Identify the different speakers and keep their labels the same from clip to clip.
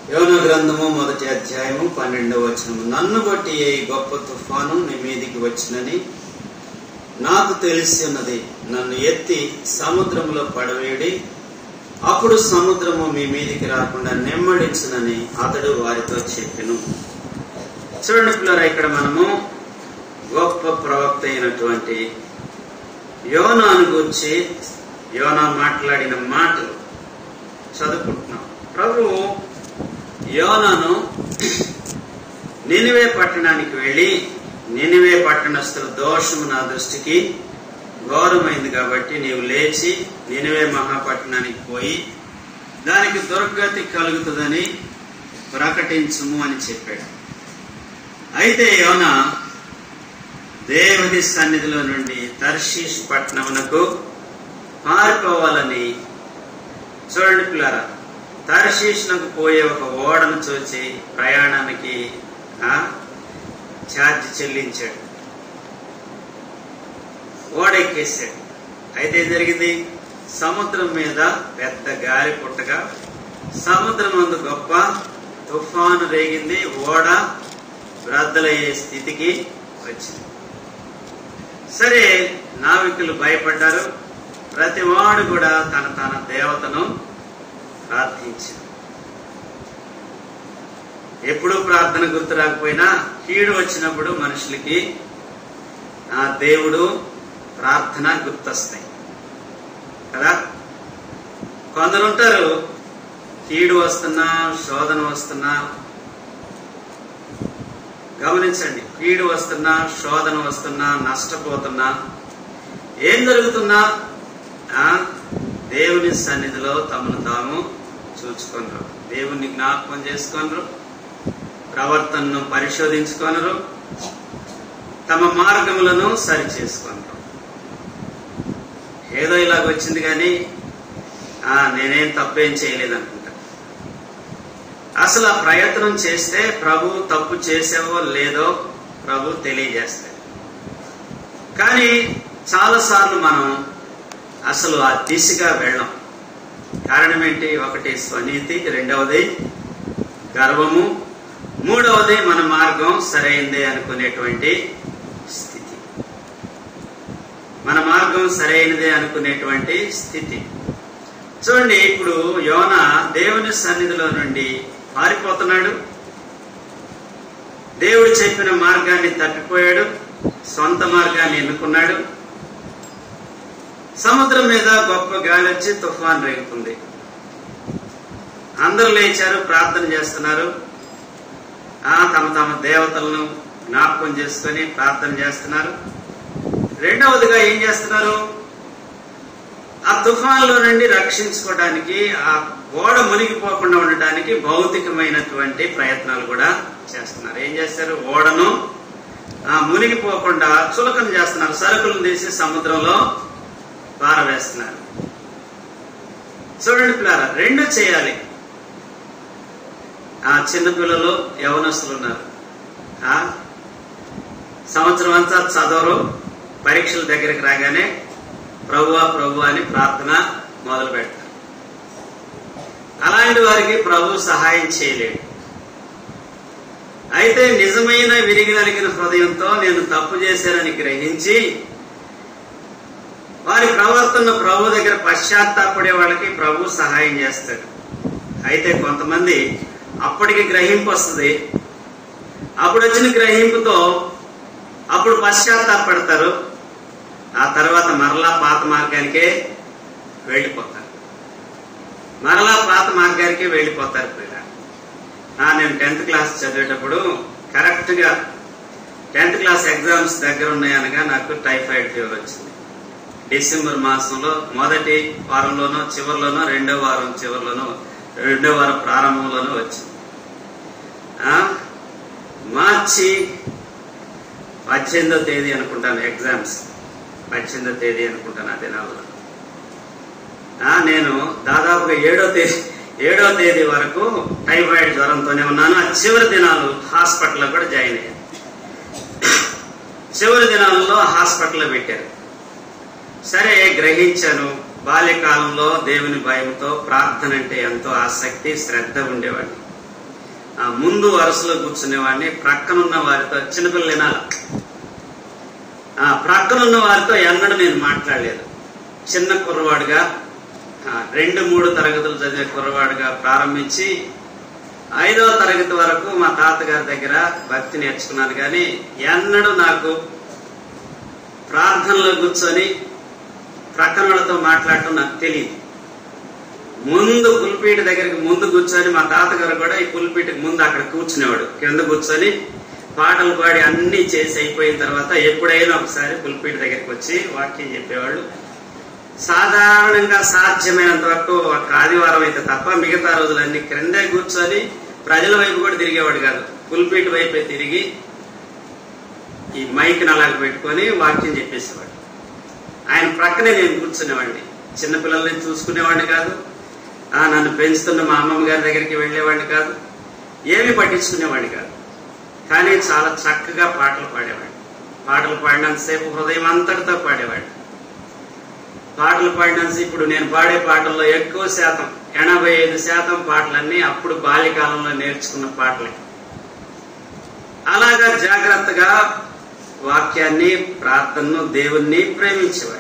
Speaker 1: యోన గ్రంథము మొదటి అధ్యాయము పన్నెండవ వచనము నన్ను బట్టి ఈ గొప్ప తుఫాను నీ మీదికి వచ్చినని నాకు తెలిసి ఉన్నది నన్ను ఎత్తి సముద్రంలో పడవేడి అప్పుడు సముద్రము మీ మీదికి రాకుండా నెమ్మడించునని అతడు వారితో చెప్పెను చూడండి పిల్లరా ఇక్కడ మనము గొప్ప ప్రవక్త అయినటువంటి యోనాను గురించి యోనా మాట్లాడిన మాటలు చదువుకుంటున్నాం ప్రభువు యోనాను నినివే పట్టణానికి వెళ్ళి నినివే పట్టణస్థుల దోషము నా దృష్టికి ఘోరమైంది కాబట్టి నీవు లేచి నినివే మహాపట్టణానికి పోయి దానికి దుర్గతి కలుగుతుందని ప్రకటించుము అని చెప్పాడు అయితే యోన దేవుని సన్నిధిలో నుండి తర్షీష్ పట్టణమునకు పారిపోవాలని చూడండి పిల్లరా తర్షీష్నకు పోయే ఒక ఓడను చూచి ప్రయాణానికి ఆ, ఛార్జ్ చెల్లించాడు ఓడ ఎక్కేసాడు అయితే ఏం జరిగింది సముద్రం మీద పెద్ద గాలి పుట్టగా సముద్రం అందు గొప్ప తుఫాను రేగింది ఓడ బ్రద్దలయ్యే స్థితికి వచ్చింది సరే నావికులు భయపడ్డారు ప్రతి వాడు కూడా తన తన దేవతను ప్రార్థించారు ఎప్పుడూ ప్రార్థన గుర్తు రాకపోయినా కీడు వచ్చినప్పుడు మనుషులకి ఆ దేవుడు ప్రార్థన గుర్తొస్తాయి కదా కొందరు ఉంటారు కీడు వస్తున్నా శోధన వస్తున్నా గమనించండి కీడు వస్తున్నా శోధన వస్తున్నా నష్టపోతున్నా ఏం జరుగుతున్నా ఆ, దేవుని సన్నిధిలో తమను తాము చూచుకొనరు దేవుని జ్ఞాపకం చేసుకొనరు ప్రవర్తనను పరిశోధించుకొనరు తమ మార్గములను సరి చేసుకొనరు ఏదో ఇలాగ వచ్చింది కానీ ఆ, నేనేం తప్పేం చేయలేదు అనుకుంటా అసలు ఆ ప్రయత్నం చేస్తే ప్రభు తప్పు చేసావో లేదో ప్రభు తెలియజేస్తాడు కానీ చాలాసార్లు మనం అసలు ఆ దిశగా వెళ్ళం కారణం ఏంటి ఒకటి స్వనీతి రెండవది గర్వము మూడవది మన మార్గం సరైందే అనుకునేటువంటి స్థితి మన మార్గం సరైనదే అనుకునేటువంటి స్థితి చూడండి ఇప్పుడు యోన దేవుని సన్నిధిలో నుండి పారిపోతున్నాడు దేవుడు చెప్పిన మార్గాన్ని తప్పిపోయాడు సొంత మార్గాన్ని ఎన్నుకున్నాడు సముద్రం మీద గొప్ప గాలి వచ్చి తుఫాన్ రేగుతుంది అందరూ లేచారు ప్రార్థన చేస్తున్నారు ఆ తమ తమ దేవతలను జ్ఞాపకం చేసుకొని ప్రార్థన చేస్తున్నారు రెండవదిగా ఏం చేస్తున్నారు ఆ తుఫాన్లో నుండి రక్షించుకోవడానికి ఆ గోడ మునిగిపోకుండా ఉండటానికి భౌతికమైనటువంటి ప్రయత్నాలు కూడా చేస్తున్నారు ఏం చేస్తారు ఓడను ఆ మునిగిపోకుండా చులకన చేస్తున్నారు సరుకులను తీసి సముద్రంలో పారవేస్తున్నారు చూడండి పిల్లరా రెండు చేయాలి ఆ చిన్నపిల్లలు యవనస్తులు ఉన్నారు ఆ సంవత్సరం అంతా చదవరు పరీక్షల దగ్గరికి రాగానే ప్రభువా ప్రభు అని ప్రార్థన మొదలు పెడతారు అలాంటి వారికి ప్రభు సహాయం చేయలేడు అయితే నిజమైన విరిగి నలిగిన హృదయంతో నేను తప్పు చేశానని గ్రహించి వారి ప్రవర్తన ప్రభు దగ్గర పశ్చాత్తాపడే వాళ్ళకి ప్రభు సహాయం చేస్తాడు అయితే కొంతమంది అప్పటికి గ్రహింపు వస్తుంది అప్పుడు వచ్చిన గ్రహింపుతో అప్పుడు పశ్చాత్తాపడతారు ఆ తర్వాత మరలా పాత మార్గానికే వెళ్ళిపోతారు మరలా పాత మార్గానికే వెళ్ళిపోతారు పిల్ల ఆ, నేను టెన్త్ క్లాస్ చదివేటప్పుడు కరెక్ట్గా టెన్త్ క్లాస్ ఎగ్జామ్స్ దగ్గర ఉన్నాయనగా నాకు టైఫాయిడ్ ఫీవర్ వచ్చింది డిసెంబర్ మాసంలో మొదటి వారంలోనో చివరిలోనో రెండో వారం చివరిలోనో రెండో వారం ప్రారంభంలోనో వచ్చింది ఆ, మార్చి పద్దెనిమిదో తేదీ అనుకుంటాను ఎగ్జామ్స్ పద్దెనిమిదో తేదీ అనుకుంటాను ఆ దినాల్లో ఆ, నేను దాదాపుగా ఏడో తేదీ ఏడో తేదీ వరకు టైఫాయిడ్ జ్వరంతోనే ఉన్నాను ఆ చివరి దినాలు హాస్పిటల్లో కూడా జాయిన్ అయ్యాను చివరి దినాలలో హాస్పిటల్లో పెట్టారు సరే గ్రహించాను బాల్యకాలంలో దేవుని భయంతో ప్రార్థన అంటే ఎంతో ఆసక్తి శ్రద్ధ ఉండేవాడిని ఆ ముందు వరుసలో కూర్చునేవాడిని ప్రక్కనున్న వారితో చిన్నపిల్లలు వినాలి ఆ ప్రక్కనున్న వారితో ఎన్నడూ నేను మాట్లాడలేదు చిన్న కుర్రవాడుగా ఆ, రెండు మూడు తరగతులు చదివే కుర్రవాడుగా ప్రారంభించి ఐదవ తరగతి వరకు మా తాతగారి దగ్గర భక్తి నేర్చుకున్నాను కానీ ఎన్నడూ నాకు ప్రార్థనలో కూర్చొని ప్రక్కన వాళ్ళతో మాట్లాడటం నాకు తెలియదు ముందు పుల్పీట దగ్గరికి ముందు కూర్చొని మా తాతగారు కూడా ఈ పుల్పీటకి ముందు అక్కడ కూర్చునేవాడు కింద కూర్చొని పాటలు పాడి అన్ని చేసి అయిపోయిన తర్వాత ఎప్పుడైనా ఒకసారి పుల్పీట దగ్గరికి వచ్చి వాక్యం చెప్పేవాళ్ళు సాధారణంగా సాధ్యమైనంత వరకు ఒక ఆదివారం అయితే తప్ప మిగతా రోజులన్నీ క్రిందే కూర్చొని ప్రజల వైపు కూడా తిరిగేవాడు కాదు పుల్పీట వైపే తిరిగి ఈ మైక్ని అలాగ పెట్టుకొని వాక్యం చెప్పేసేవాడు ఆయన ప్రక్కనే నేను కూర్చునేవాడిని చిన్నపిల్లల్ని చూసుకునేవాడిని కాదు ఆ నన్ను పెంచుతున్న మా అమ్మమ్మ గారి దగ్గరికి వెళ్ళేవాడిని కాదు ఏమీ పట్టించుకునేవాడిని కాదు కానీ చాలా చక్కగా పాటలు పాడేవాడిని పాటలు పాడినంతసేపు హృదయం అంతటితో పాడేవాడిని పాటలు పాడినంత ఇప్పుడు నేను పాడే పాటల్లో ఎక్కువ శాతం ఎనభై ఐదు శాతం పాటలన్నీ అప్పుడు బాల్యకాలంలో నేర్చుకున్న పాటలే అలాగా జాగ్రత్తగా వాక్యాన్ని ప్రార్థనను దేవుణ్ణి ప్రేమించేవాడు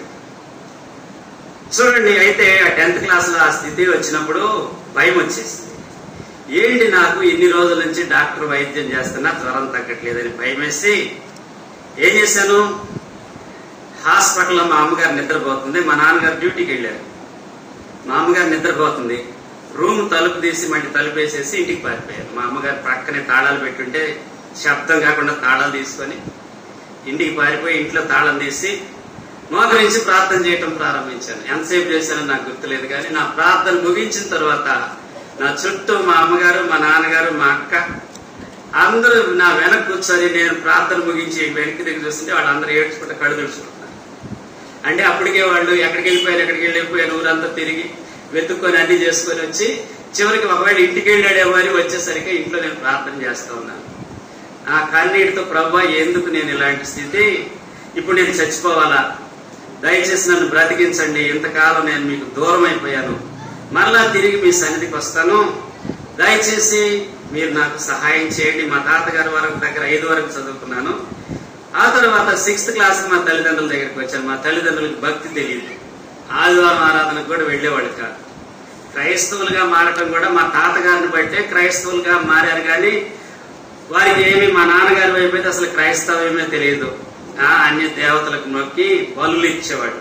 Speaker 1: చూడండి అయితే ఆ టెన్త్ క్లాస్ లో ఆ స్థితి వచ్చినప్పుడు భయం వచ్చేసింది ఏంటి నాకు ఇన్ని రోజుల నుంచి డాక్టర్ వైద్యం చేస్తున్నా జ్వరం తగ్గట్లేదని భయం వేసి ఏం చేశాను హాస్పిటల్లో మా అమ్మగారు నిద్రపోతుంది మా నాన్నగారు డ్యూటీకి వెళ్ళారు మా అమ్మగారు నిద్రపోతుంది రూమ్ తలుపు తీసి మళ్ళీ తలుపు వేసేసి ఇంటికి పారిపోయారు మా అమ్మగారు ప్రక్కనే తాళాలు పెట్టుంటే శబ్దం కాకుండా తాళాలు తీసుకొని ఇంటికి పారిపోయి ఇంట్లో తాళం తీసి మోకరించి ప్రార్థన చేయటం ప్రారంభించాను ఎంతసేపు చేశానో నాకు గుర్తులేదు కానీ నా ప్రార్థన ముగించిన తర్వాత నా చుట్టూ మా అమ్మగారు మా నాన్నగారు మా అక్క అందరూ నా వెనక కూర్చొని నేను ప్రార్థన ముగించి వెనక్కి దగ్గర చూస్తుంటే వాళ్ళందరూ ఏడ్చుకుంటే కళ్ళు తుడుచుకుంటున్నారు అంటే అప్పటికే వాళ్ళు ఎక్కడికి వెళ్ళిపోయారు ఎక్కడికి వెళ్ళిపోయారు ఊరంతా తిరిగి వెతుక్కొని అన్ని చేసుకొని వచ్చి చివరికి ఒకవేళ ఇంటికి వెళ్ళాడేమో అని వచ్చేసరికి ఇంట్లో నేను ప్రార్థన చేస్తా ఉన్నాను ఆ కన్నీటితో ప్రభా ఎందుకు నేను ఇలాంటి స్థితి ఇప్పుడు నేను చచ్చిపోవాలా దయచేసి నన్ను బ్రతికించండి ఇంతకాలం నేను మీకు దూరం అయిపోయాను మరలా తిరిగి మీ సన్నిధికి వస్తాను దయచేసి మీరు నాకు సహాయం చేయండి మా తాతగారి వరకు దగ్గర ఐదు వరకు చదువుకున్నాను ఆ తర్వాత సిక్స్త్ క్లాస్ మా తల్లిదండ్రుల దగ్గరికి వచ్చాను మా తల్లిదండ్రులకు భక్తి తెలియదు ఆదివారం ఆరాధనకు కూడా వెళ్ళేవాళ్ళు కాదు క్రైస్తవులుగా మారటం కూడా మా తాతగారిని బట్టే క్రైస్తవులుగా మారారు కానీ వారికి ఏమి మా నాన్నగారి వైపు అయితే అసలు క్రైస్తవమే తెలియదు ఆ అన్య దేవతలకు నొక్కి బలులు ఇచ్చేవాడు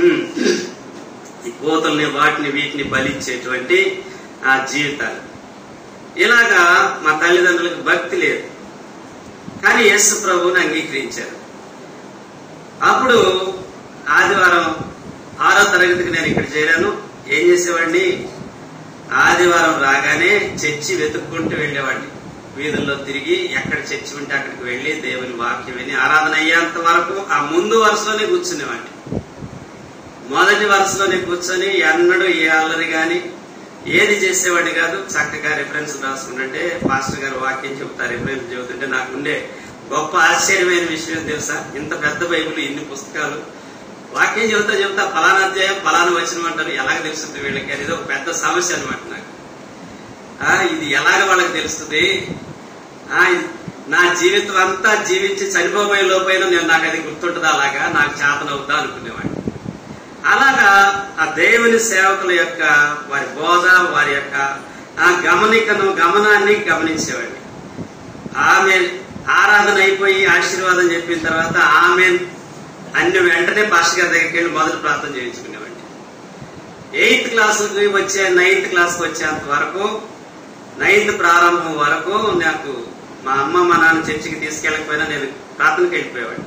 Speaker 1: ఈ కోతల్ని వాటిని వీటిని బలిచ్చేటువంటి ఆ జీవితాలు ఇలాగా మా తల్లిదండ్రులకు భక్తి లేదు కానీ యేసు ప్రభువుని అంగీకరించారు అప్పుడు ఆదివారం ఆరో తరగతికి నేను ఇక్కడ చేరాను ఏం చేసేవాడిని ఆదివారం రాగానే చర్చి వెతుక్కుంటూ వెళ్ళేవాడిని వీధుల్లో తిరిగి ఎక్కడ చర్చి ఉంటే అక్కడికి వెళ్ళి దేవుని వాక్యం విని ఆరాధన అయ్యేంత వరకు ఆ ముందు వరుసలోనే కూర్చునేవాడిని మొదటి వరుసలోనే కూర్చొని ఎన్నడూ ఏ అల్లరి గాని ఏది చేసేవాడిని కాదు చక్కగా రిఫరెన్స్ రాసుకుంటుంటే పాస్టర్ గారు వాక్యం చెబుతారు రిఫరెన్స్ చెబుతుంటే నాకు ఉండే గొప్ప ఆశ్చర్యమైన విషయం తెలుసా ఇంత పెద్ద బైబిల్ ఇన్ని పుస్తకాలు వాక్యం చెబుతా చెబుతా ఫలానా అధ్యాయం ఫలానా వచ్చిన అంటారు ఎలాగ తెలుస్తుంది వీళ్ళకి అనేది ఒక పెద్ద సమస్య అనమాట నాకు ఆ, ఇది ఎలాగ వాళ్ళకి తెలుస్తుంది ఆ, నా జీవితం అంతా జీవించి చనిపోబోయే లోపైన నేను నాకు అది గుర్తుంటుందా అలాగా నాకు చేతనవుతా అనుకునేవాడిని అలాగా ఆ దేవుని సేవకుల యొక్క వారి బోధ వారి యొక్క ఆ గమనికను గమనాన్ని గమనించేవాడిని ఆమె ఆరాధన అయిపోయి ఆశీర్వాదం చెప్పిన తర్వాత ఆమె అన్ని వెంటనే పాస్టర్ గారి దగ్గరికి వెళ్ళి మొదటి ప్రార్థన చేయించుకునేవాడిని ఎయిత్ క్లాస్కి వచ్చే నైన్త్ క్లాస్కి వచ్చేంత వరకు నైన్త్ ప్రారంభం వరకు నాకు మా అమ్మ మా నాన్న చర్చికి తీసుకెళ్ళకపోయినా నేను ప్రార్థనకి వెళ్ళిపోయేవాడిని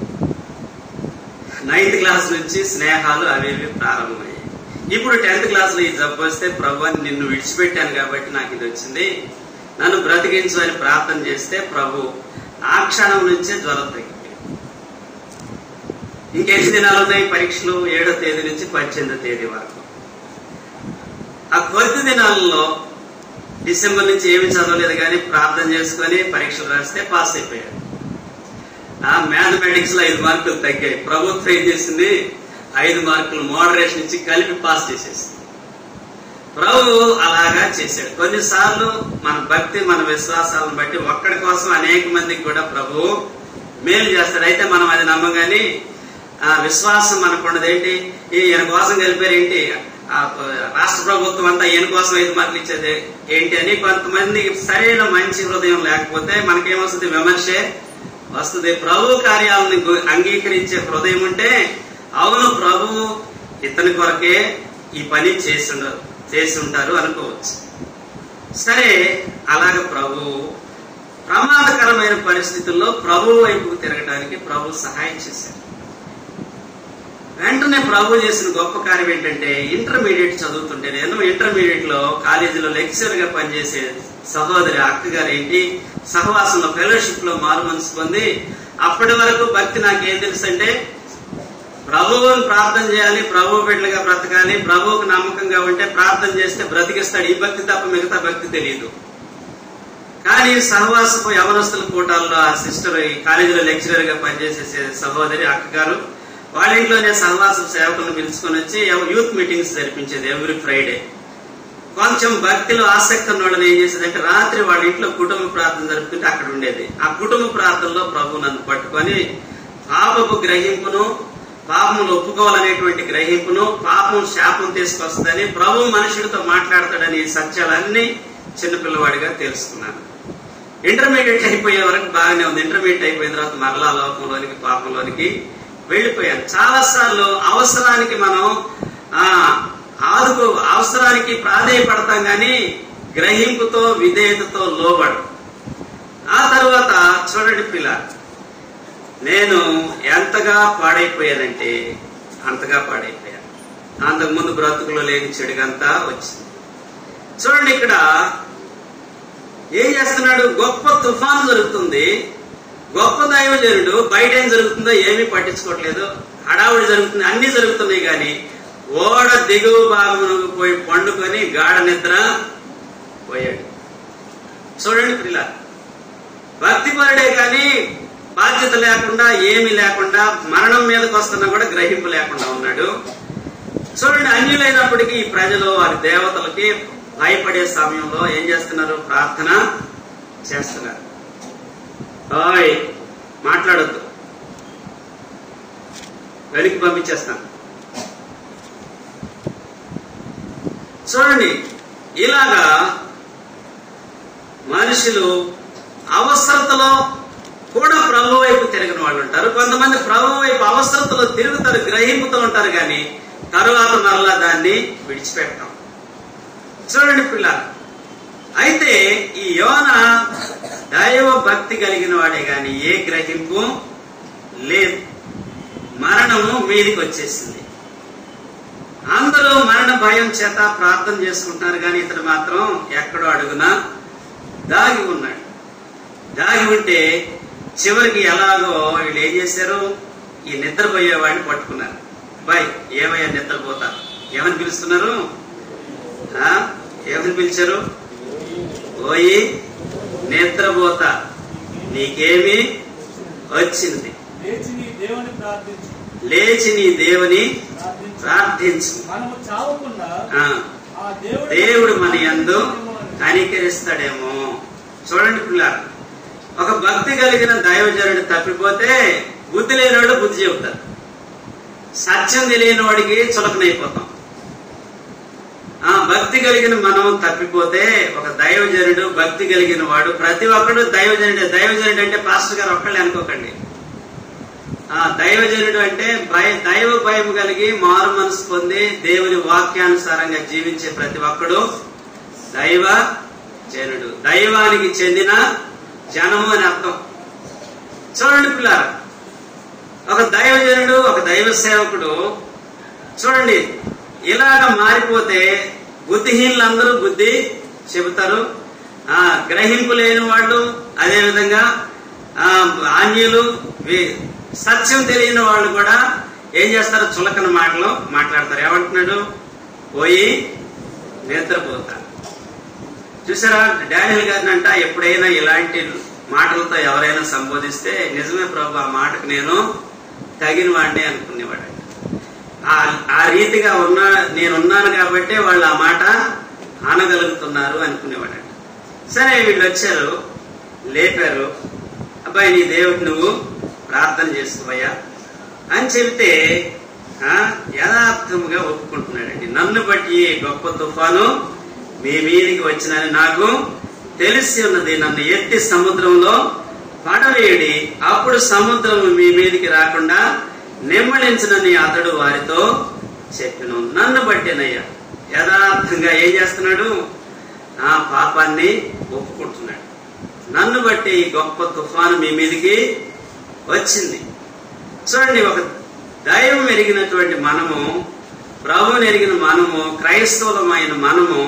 Speaker 1: నైన్త్ క్లాస్ నుంచి స్నేహాలు అవి ఇవి ప్రారంభమయ్యాయి ఇప్పుడు టెన్త్ క్లాస్ లో ఈ జబ్బు వస్తే ప్రభు నిన్ను విడిచిపెట్టాను కాబట్టి నాకు ఇది వచ్చింది నన్ను బ్రతికించు అని ప్రార్థన చేస్తే ప్రభు ఆ క్షణం నుంచే జ్వరం తగ్గిపోయింది ఇంకెన్ని దినాలు ఉన్నాయి పరీక్షలు ఏడో తేదీ నుంచి పద్దెనిమిదో తేదీ వరకు ఆ కొద్ది దినాలలో డిసెంబర్ నుంచి ఏమి చదవలేదు కానీ ప్రార్థన చేసుకొని పరీక్షలు రాస్తే పాస్ అయిపోయాడు ఆ మ్యాథమెటిక్స్ లో ఐదు మార్కులు తగ్గాయి ప్రభుత్వం ఏం చేసింది ఐదు మార్కులు మోడరేషన్ ఇచ్చి కలిపి పాస్ చేసేసింది ప్రభు అలాగా చేశాడు కొన్నిసార్లు మన భక్తి మన విశ్వాసాలను బట్టి ఒక్కడి కోసం అనేక మందికి కూడా ప్రభు మేలు చేస్తాడు అయితే మనం అది నమ్మగాని ఆ విశ్వాసం మనకున్నది ఏంటి ఈ ఈయన కోసం కలిపారు ఏంటి ఆ రాష్ట్ర ప్రభుత్వం అంతా ఈయన కోసం ఐదు మార్కులు ఇచ్చేది ఏంటి అని కొంతమంది సరైన మంచి హృదయం లేకపోతే మనకేమొస్తుంది విమర్శే వస్తుంది ప్రభు కార్యాలను గు- అంగీకరించే హృదయం ఉంటే అవును ప్రభు ఇతని కొరకే ఈ పని చేసి ఉండ- చేసి ఉంటారు అనుకోవచ్చు సరే అలాగ ప్రభు ప్రమాదకరమైన పరిస్థితుల్లో ప్రభు వైపుకు తిరగడానికి ప్రభు సహాయం చేశారు వెంటనే ప్రభు చేసిన గొప్ప కార్యం ఏంటంటే ఇంటర్మీడియట్ చదువుతుంటే నేను ఇంటర్మీడియట్ లో కాలేజీలో లెక్చర్ గా పనిచేసే సహోదరి అక్క గారు ఏంటి సహవాసంలో ఫెలోషిప్ లో మారు మనసు పొంది అప్పటి వరకు భక్తి నాకేం తెలుసు అంటే ప్రభువుని ప్రార్థన చేయాలి ప్రభు బిడ్డలుగా బ్రతకాలి ప్రభువుకు నమ్మకంగా ఉంటే ప్రార్థన చేస్తే బ్రతికిస్తాడు ఈ భక్తి తప్ప మిగతా భక్తి తెలియదు కానీ సహవాసపు యవనస్తుల కూటాల్లో ఆ సిస్టర్ ఈ కాలేజీలో లెక్చరర్ గా పనిచేసే సహోదరి అక్క గారు వాళ్ళ ఇంట్లోనే సహవాస సేవకులను పిలుచుకొని వచ్చి యూత్ మీటింగ్స్ జరిపించేది ఎవ్రీ ఫ్రైడే కొంచెం భక్తిలో ఆసక్తి ఉన్న వాళ్ళని ఏం చేసేదంటే రాత్రి వాళ్ళ ఇంట్లో కుటుంబ ప్రార్థన జరుపుతుంటే అక్కడ ఉండేది ఆ కుటుంబ ప్రార్థనలో ప్రభు నన్ను పట్టుకొని పాపపు గ్రహింపును పాపములు ఒప్పుకోవాలనేటువంటి గ్రహింపును పాపం శాపం తీసుకొస్తుందని ప్రభు మనుషుడితో మాట్లాడతాడని ఈ సత్యాలన్నీ చిన్నపిల్లవాడిగా తెలుసుకున్నాను ఇంటర్మీడియట్ అయిపోయే వరకు బాగానే ఉంది ఇంటర్మీడియట్ అయిపోయిన తర్వాత మరలా లోకంలోనికి పాపంలోనికి వెళ్ళిపోయాను చాలా సార్లు అవసరానికి మనం ఆ ఆదుకో అవసరానికి ప్రాధేయపడతాం కానీ గ్రహింపుతో విధేయతతో లోబడు ఆ తర్వాత చూడండి పిల్ల నేను ఎంతగా పాడైపోయానంటే అంతగా పాడైపోయాను అంతకుముందు బ్రతుకులో లేని చెడుగంతా వచ్చింది చూడండి ఇక్కడ ఏం చేస్తున్నాడు గొప్ప తుఫాను జరుగుతుంది గొప్ప దైవజనుడు బయట ఏం జరుగుతుందో ఏమీ పట్టించుకోవట్లేదు హడావుడి జరుగుతుంది అన్ని జరుగుతున్నాయి కానీ ఓడ దిగువ భాగమునకు పోయి పండుకొని గాఢ నిద్ర పోయాడు చూడండి పిల్ల భక్తిపరుడే కానీ బాధ్యత లేకుండా ఏమీ లేకుండా మరణం మీదకి వస్తున్నా కూడా గ్రహింపు లేకుండా ఉన్నాడు చూడండి అన్యులైనప్పటికీ ఈ ప్రజలు వారి దేవతలకి భయపడే సమయంలో ఏం చేస్తున్నారు ప్రార్థన చేస్తున్నారు ఓయ్ మాట్లాడొద్దు వెలికి పంపించేస్తాను చూడండి ఇలాగా మనుషులు అవసరతలో కూడా ప్రభు వైపు తిరిగిన వాళ్ళు ఉంటారు కొంతమంది ప్రభు వైపు అవసరతలో తిరుగుతారు గ్రహింపుతూ ఉంటారు కానీ తరువాత మరలా దాన్ని విడిచిపెడతాం చూడండి పిల్లలు అయితే ఈ యోన దైవ భక్తి కలిగిన వాడే గాని ఏ గ్రహింపు లేదు మరణము మీదికి వచ్చేసింది అందరూ మరణ భయం చేత ప్రార్థన చేసుకుంటున్నారు కానీ ఇతడు మాత్రం ఎక్కడో అడుగున దాగి ఉన్నాడు దాగి ఉంటే చివరికి ఎలాగో వీళ్ళు ఏం చేశారు ఈ నిద్రపోయేవాడిని పట్టుకున్నారు బాయ్ ఏమయ్యా నిద్రపోతారు ఏమని పిలుస్తున్నారు ఆ? ఏమని పిలిచారు ఓయి నిద్రపోత నీకేమి వచ్చింది
Speaker 2: లేచి నీ దేవుని ప్రార్థించు
Speaker 1: లేచి నీ దేవుని
Speaker 2: ప్రార్థించు
Speaker 1: ప్రార్థించు
Speaker 2: మనము చావకుండా
Speaker 1: ఆ,
Speaker 2: ఆ దేవుడు
Speaker 1: దేవుడు మన యందు కనికరిస్తాడేమో చూడండి పిల్లలు ఒక భక్తి కలిగిన దైవజనుడు తప్పిపోతే బుద్ధి లేనివాడు బుద్ధి చెబుతారు సత్యం తెలియని వాడికి చులకనైపోతాం ఆ భక్తి కలిగిన మనం తప్పిపోతే ఒక దైవజనుడు భక్తి కలిగిన వాడు ప్రతి ఒక్కడు దైవజనుడే దైవజనుడు అంటే పాస్టర్ గారు ఒక్కళ్ళే అనుకోకండి ఆ దైవజనుడు అంటే భయ దైవ భయం కలిగి మారు మనసు పొంది దేవుని వాక్యానుసారంగా జీవించే ప్రతి ఒక్కడు దైవ జనుడు దైవానికి చెందిన జనము అని అర్థం చూడండి పిల్లారా ఒక దైవజనుడు ఒక దైవ సేవకుడు చూడండి ఇలాగ మారిపోతే బుద్ధిహీనులందరూ బుద్ధి చెబుతారు ఆ గ్రహింపు లేని వాళ్ళు అదే విధంగా ఆ ఆన్యులు వీ- సత్యం తెలియని వాళ్ళు కూడా ఏం చేస్తారు చులకన మాటలు మాట్లాడతారు ఏమంటున్నాడు పోయి నిద్రపోతారు చూసారా డానియల్ గారిని అంట ఎప్పుడైనా ఇలాంటి మాటలతో ఎవరైనా సంబోధిస్తే నిజమే ప్రభు ఆ మాటకు నేను తగిన వాడిని అనుకునేవాడు ఆ- ఆ రీతిగా ఉన్నా నేనున్నాను కాబట్టి వాళ్ళు ఆ మాట ఆనగలుగుతున్నారు అనుకునేవాడట సరే వీళ్ళు వచ్చారు లేపారు అబ్బాయి నీ దేవుడు నువ్వు ప్రార్థన చేసుకోవయ్యా అని చెబితే ఆ, యథార్థముగా ఒప్పుకుంటున్నాడండి నన్ను బట్టి ఈ గొప్ప తుఫాను మీ మీదికి వచ్చినని నాకు తెలిసి ఉన్నది నన్ను ఎత్తి సముద్రంలో పడవేయడి అప్పుడు సముద్రం మీ మీదికి రాకుండా నెమ్మలించనని అతడు వారితో చెప్పిన నన్ను బట్టినయ్యా యథార్థంగా ఏం చేస్తున్నాడు ఆ పాపాన్ని ఒప్పుకుంటున్నాడు నన్ను బట్టి ఈ గొప్ప తుఫాను మీ మీదికి వచ్చింది చూడండి ఒక దైవం ఎరిగినటువంటి మనము ప్రభువుని ఎరిగిన మనము క్రైస్తవులమైన మనము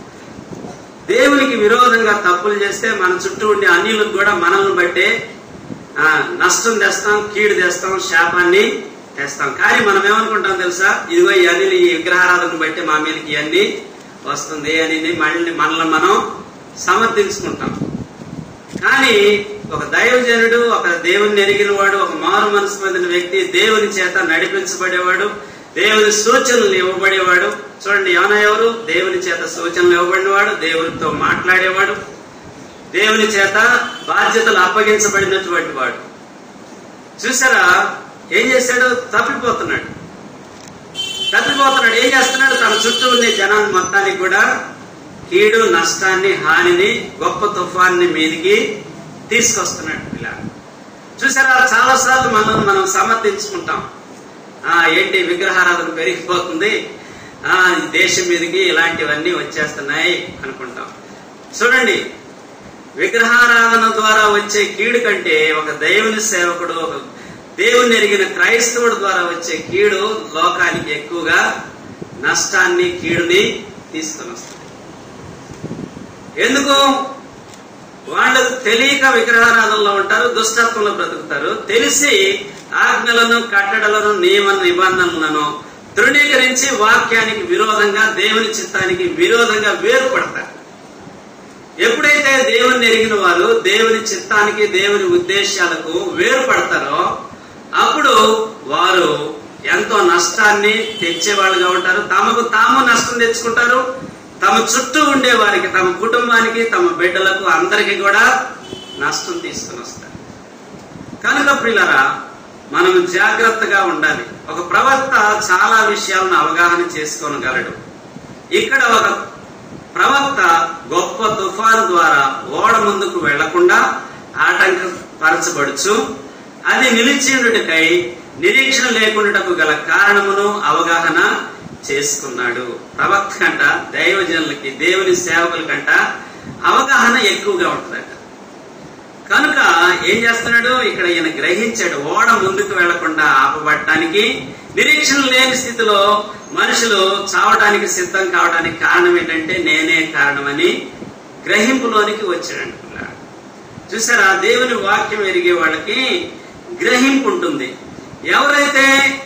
Speaker 1: దేవునికి విరోధంగా తప్పులు చేస్తే మన చుట్టూ ఉండే అన్యులకు కూడా మనల్ని బట్టే ఆ, నష్టం తెస్తాం కీడు తెస్తాం శాపాన్ని తెస్తాం కానీ మనం ఏమనుకుంటాం తెలుసా ఇదిగో ఈ అన్నిలు ఈ విగ్రహారాధన బట్టి మా మీదకి ఇవన్నీ వస్తుంది అని మళ్ళీ మనల్ని మనం సమర్థించుకుంటాం కానీ ఒక దైవజనుడు ఒక దేవుని ఎరిగిన వాడు ఒక మారు మనసు పొందిన వ్యక్తి దేవుని చేత నడిపించబడేవాడు దేవుని సూచనలు ఇవ్వబడేవాడు చూడండి యోన ఎవరు దేవుని చేత సూచనలు ఇవ్వబడినవాడు దేవునితో మాట్లాడేవాడు దేవుని చేత బాధ్యతలు అప్పగించబడినటువంటి వాడు చూసారా ఏం చేశాడు తప్పిపోతున్నాడు తప్పిపోతున్నాడు ఏం చేస్తున్నాడు తన చుట్టూ ఉండే జనాన్ని మొత్తానికి కూడా కీడు నష్టాన్ని హానిని గొప్ప తుఫాన్ని మీదికి తీసుకొస్తున్నాడు ఇలా చూసారా చాలా సార్లు మనం మనం సమర్థించుకుంటాం ఆ ఏంటి విగ్రహారాధన పెరిగిపోతుంది ఆ ఈ దేశం మీదకి ఇలాంటివన్నీ వచ్చేస్తున్నాయి అనుకుంటాం చూడండి విగ్రహారాధన ద్వారా వచ్చే కీడు కంటే ఒక దేవుని సేవకుడు ఒక దేవుని ఎరిగిన క్రైస్తవుడు ద్వారా వచ్చే కీడు లోకానికి ఎక్కువగా నష్టాన్ని కీడుని తీసుకొని వస్తుంది ఎందుకు వాళ్ళు తెలియక విగ్రహారాధనలో ఉంటారు దుష్టత్వంలో బ్రతుకుతారు తెలిసి ఆజ్ఞలను కట్టడలను నియమ నిబంధనలను తృణీకరించి వాక్యానికి విరోధంగా దేవుని చిత్తానికి విరోధంగా వేరుపడతారు ఎప్పుడైతే దేవుని ఎరిగిన వారు దేవుని చిత్తానికి దేవుని ఉద్దేశాలకు వేరుపడతారో అప్పుడు వారు ఎంతో నష్టాన్ని తెచ్చేవాళ్ళుగా ఉంటారు తమకు తాము నష్టం తెచ్చుకుంటారు తమ చుట్టూ ఉండే వారికి తమ కుటుంబానికి తమ బిడ్డలకు అందరికీ కూడా నష్టం తీసుకుని వస్తారు కనుక పిల్లరా మనం జాగ్రత్తగా ఉండాలి ఒక ప్రవక్త చాలా విషయాలను అవగాహన చేసుకోనగలడు ఇక్కడ ఒక ప్రవక్త గొప్ప తుఫాను ద్వారా ఓడ ముందుకు వెళ్లకుండా ఆటంకపరచబడుచు అది నిలిచిండుటకై నిరీక్షణ లేకుండాటకు గల కారణమును అవగాహన చేసుకున్నాడు ప్రవక్త కంట దైవజనులకి దేవుని సేవకుల కంట అవగాహన ఎక్కువగా ఉంటుందట కనుక ఏం చేస్తున్నాడు ఇక్కడ ఈయన గ్రహించాడు ఓడ ముందుకు వెళ్లకుండా ఆపబడటానికి నిరీక్షణ లేని స్థితిలో మనుషులు చావడానికి సిద్ధం కావడానికి కారణం ఏంటంటే నేనే కారణమని గ్రహింపులోనికి వచ్చాడు చూసారా దేవుని వాక్యం ఎరిగే వాళ్ళకి గ్రహింపు ఉంటుంది ఎవరైతే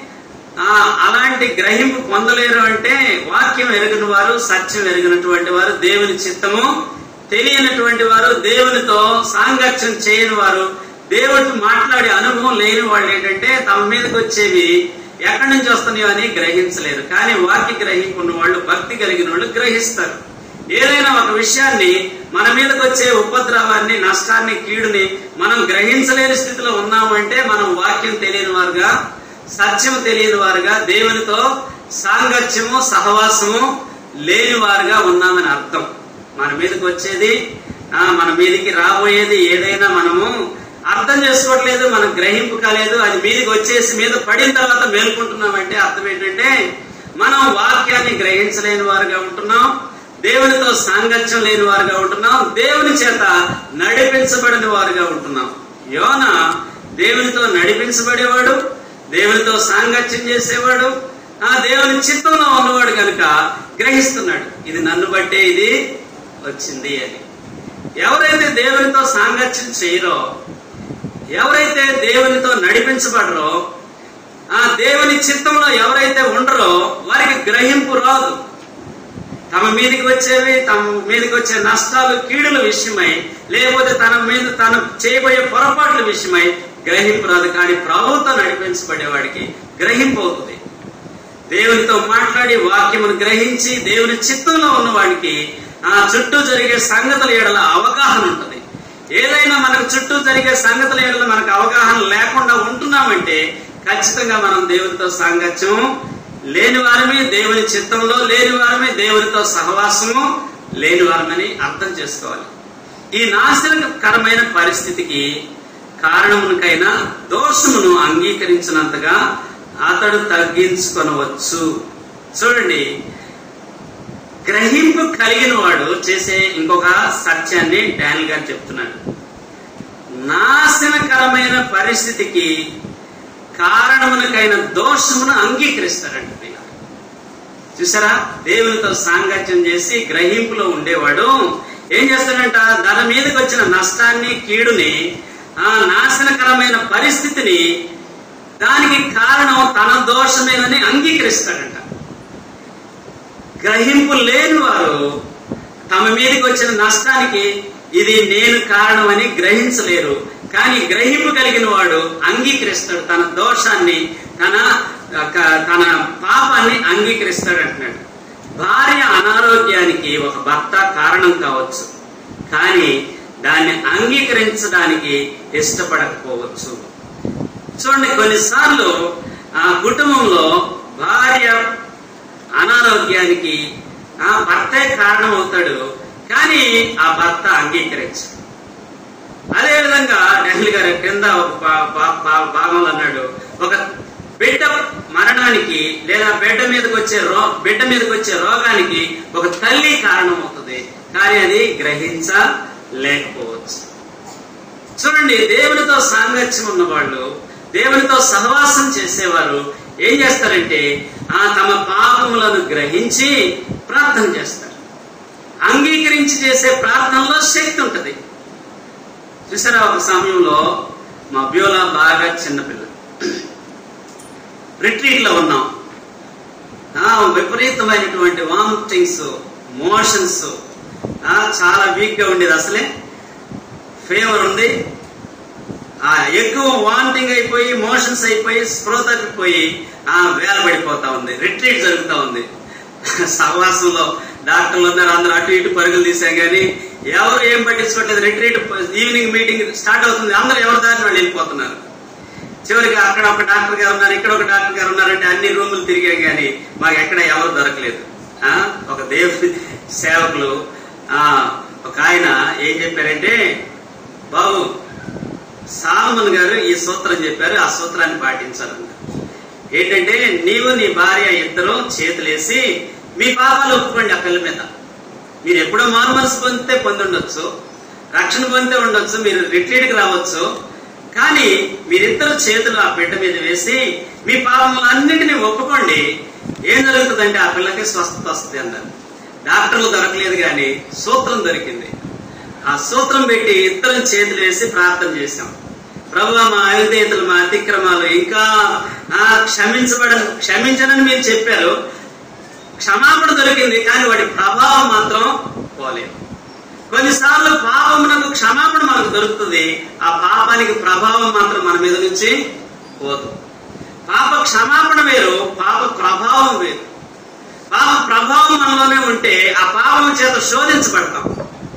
Speaker 1: ఆ అలాంటి గ్రహింపు పొందలేరు అంటే వాక్యం ఎరిగిన వారు సత్యం ఎరిగినటువంటి వారు దేవుని చిత్తము తెలియనటువంటి వారు దేవునితో సాంగత్యం చేయని వారు దేవుడితో మాట్లాడే అనుభవం లేని వాళ్ళు ఏంటంటే తమ మీదకి వచ్చేవి ఎక్కడి నుంచి వస్తున్నాయో అని గ్రహించలేరు కానీ వాక్య గ్రహింపు ఉన్న వాళ్ళు భక్తి కలిగిన వాళ్ళు గ్రహిస్తారు ఏదైనా ఒక విషయాన్ని మన మీదకి వచ్చే ఉపద్రవాన్ని నష్టాన్ని కీడుని మనం గ్రహించలేని స్థితిలో ఉన్నామంటే మనం వాక్యం తెలియని వారుగా సత్యం తెలియని వారుగా దేవునితో సాంగత్యము సహవాసము లేని వారుగా ఉన్నామని అర్థం మన మీదకి వచ్చేది ఆ, మన మీదకి రాబోయేది ఏదైనా మనము అర్థం చేసుకోవట్లేదు మనం గ్రహింపు కాలేదు అది మీదకి వచ్చేసి మీద పడిన తర్వాత మేల్కుంటున్నామంటే అర్థం ఏంటంటే మనం వాక్యాన్ని గ్రహించలేని వారుగా ఉంటున్నాం దేవునితో సాంగత్యం లేని వారుగా ఉంటున్నాం దేవుని చేత నడిపించబడిన వారుగా ఉంటున్నాం యోన దేవునితో నడిపించబడేవాడు దేవునితో సాంగత్యం చేసేవాడు ఆ దేవుని చిత్తంలో ఉన్నవాడు కనుక గ్రహిస్తున్నాడు ఇది నన్ను బట్టే ఇది వచ్చింది అని ఎవరైతే దేవునితో సాంగత్యం చేయరో ఎవరైతే దేవునితో నడిపించబడరో ఆ దేవుని చిత్తంలో ఎవరైతే ఉండరో వారికి గ్రహింపు రాదు తమ మీదకి వచ్చేవి తమ మీదకి వచ్చే నష్టాలు కీడుల విషయమై లేకపోతే తన మీద తను చేయబోయే పొరపాట్ల విషయమై గ్రహింపు రాదు కానీ ప్రభుత్వం నడిపించబడేవాడికి గ్రహింపు అవుతుంది దేవునితో మాట్లాడి వాక్యమును గ్రహించి దేవుని చిత్తంలో ఉన్నవాడికి ఆ చుట్టూ జరిగే సంగతుల ఏడల అవగాహన ఉంటుంది ఏదైనా మనకు చుట్టూ జరిగే సంగతుల ఏడల మనకు అవగాహన లేకుండా ఉంటున్నామంటే ఖచ్చితంగా మనం దేవునితో సాంగత్యం లేని వారమే దేవుని చిత్తంలో లేని వారమే దేవునితో సహవాసము లేని వారమని అర్థం చేసుకోవాలి ఈ నాశనకరమైన పరిస్థితికి కారణమునకైనా దోషమును అంగీకరించినంతగా అతడు తగ్గించుకొనవచ్చు చూడండి గ్రహింపు కలిగిన వాడు చేసే ఇంకొక సత్యాన్ని డానిల్ గారు చెప్తున్నాడు నాశనకరమైన పరిస్థితికి కారణమునకైన దోషమును అంగీకరిస్తాడంట పిల్లలు. చూసారా దేవునితో సాంగత్యం చేసి గ్రహింపులో ఉండేవాడు ఏం చేస్తాడంట తన మీదకి వచ్చిన నష్టాన్ని కీడుని ఆ నాశనకరమైన పరిస్థితిని దానికి కారణం తన దోషమేనని అంగీకరిస్తాడంట గ్రహింపు లేని వారు తమ మీదకి వచ్చిన నష్టానికి ఇది నేను కారణమని గ్రహించలేరు కానీ గ్రహింపు కలిగిన వాడు అంగీకరిస్తాడు తన దోషాన్ని తన క- తన పాపాన్ని అంగీకరిస్తాడు అంటున్నాడు భార్య అనారోగ్యానికి ఒక భర్త కారణం కావచ్చు కానీ దాన్ని అంగీకరించడానికి ఇష్టపడకపోవచ్చు చూడండి కొన్నిసార్లు ఆ కుటుంబంలో భార్య అనారోగ్యానికి ఆ భర్తే కారణం అవుతాడు కానీ ఆ భర్త అంగీకరించు అదేవిధంగా నెహ్లీ గారి క్రింద ఒక పా- పా- పా- భాగంలో అన్నాడు ఒక బిడ్డ మరణానికి లేదా బిడ్డ మీదకి వచ్చే రో బిడ్డ మీదకి వచ్చే రోగానికి ఒక తల్లి కారణం అవుతుంది కానీ అది గ్రహించలేకపోవచ్చు చూడండి దేవునితో సాంగత్యం ఉన్నవాళ్ళు దేవునితో సహవాసం చేసేవారు ఏం చేస్తారంటే ఆ తమ పాపములను గ్రహించి ప్రార్థన చేస్తారు అంగీకరించి చేసే ప్రార్థనలో శక్తి ఉంటది చూసారా ఒక సమయంలో మా బ్యోలా బాగా చిన్నపిల్ల రిట్రీట్ లో ఉన్నాం ఆ, విపరీతమైనటువంటి వామిటింగ్స్ మోషన్స్ చాలా వీక్ గా ఉండేది అసలే ఫీవర్ ఉంది ఆ ఎక్కువ వామిటింగ్ అయిపోయి మోషన్స్ అయిపోయి స్పృహ తప్పిపోయి ఆ వేల పడిపోతా ఉంది రిట్రీట్ జరుగుతా ఉంది సహవాసంలో డాక్టర్లు ఉన్నారు అందరూ అటు ఇటు పరుగులు తీసాం కానీ ఎవరు ఏం పట్టించుకోవట్లేదు రిట్రీట్ ఈవినింగ్ మీటింగ్ స్టార్ట్ అవుతుంది అందరూ ఎవరి దారిని వాళ్ళు వెళ్ళిపోతున్నారు చివరికి అక్కడ ఒక డాక్టర్ గారు ఉన్నారు ఇక్కడ ఒక డాక్టర్ గారు ఉన్నారంటే అన్ని రూములు తిరిగాం కానీ మాకు ఎక్కడ ఎవరు దొరకలేదు ఆ ఒక దేవుని సేవకులు ఆ ఒక ఆయన ఏం చెప్పారంటే బాబు సాల్మన్ గారు ఈ సూత్రం చెప్పారు ఆ సూత్రాన్ని పాటించాలన్నారు ఏంటంటే నీవు నీ భార్య ఇద్దరు చేతులేసి మీ పాపాలు ఒప్పుకోండి ఆ పిల్ల మీద మీరు ఎప్పుడో మారు మనసు పొందితే పొందుండొచ్చు రక్షణ పొందితే ఉండొచ్చు మీరు రిట్రీట్కి రావచ్చు కానీ మీరిద్దరు చేతులు ఆ బిడ్డ మీద వేసి మీ పాపములన్నిటిని ఒప్పుకోండి ఏం జరుగుతుందంటే ఆ పిల్లకి స్వస్థత వస్తుంది అన్నారు డాక్టర్లు దొరకలేదు కానీ సూత్రం దొరికింది ఆ సూత్రం పెట్టి ఇద్దరం చేతులు వేసి ప్రార్థన చేశాం ప్రభు మా అవిధేయతలు మా అతిక్రమాలు ఇంకా ఆ, క్షమించబడ క్షమించనని మీరు చెప్పారు క్షమాపణ దొరికింది కానీ వాటి ప్రభావం మాత్రం పోలేదు కొన్నిసార్లు పాపమునకు క్షమాపణ మనకు దొరుకుతుంది ఆ పాపానికి ప్రభావం మాత్రం మన మీద నుంచి పోదు పాప క్షమాపణ వేరు పాప ప్రభావం వేరు పాప ప్రభావం మనలోనే ఉంటే ఆ పాపం చేత శోధించబడతాం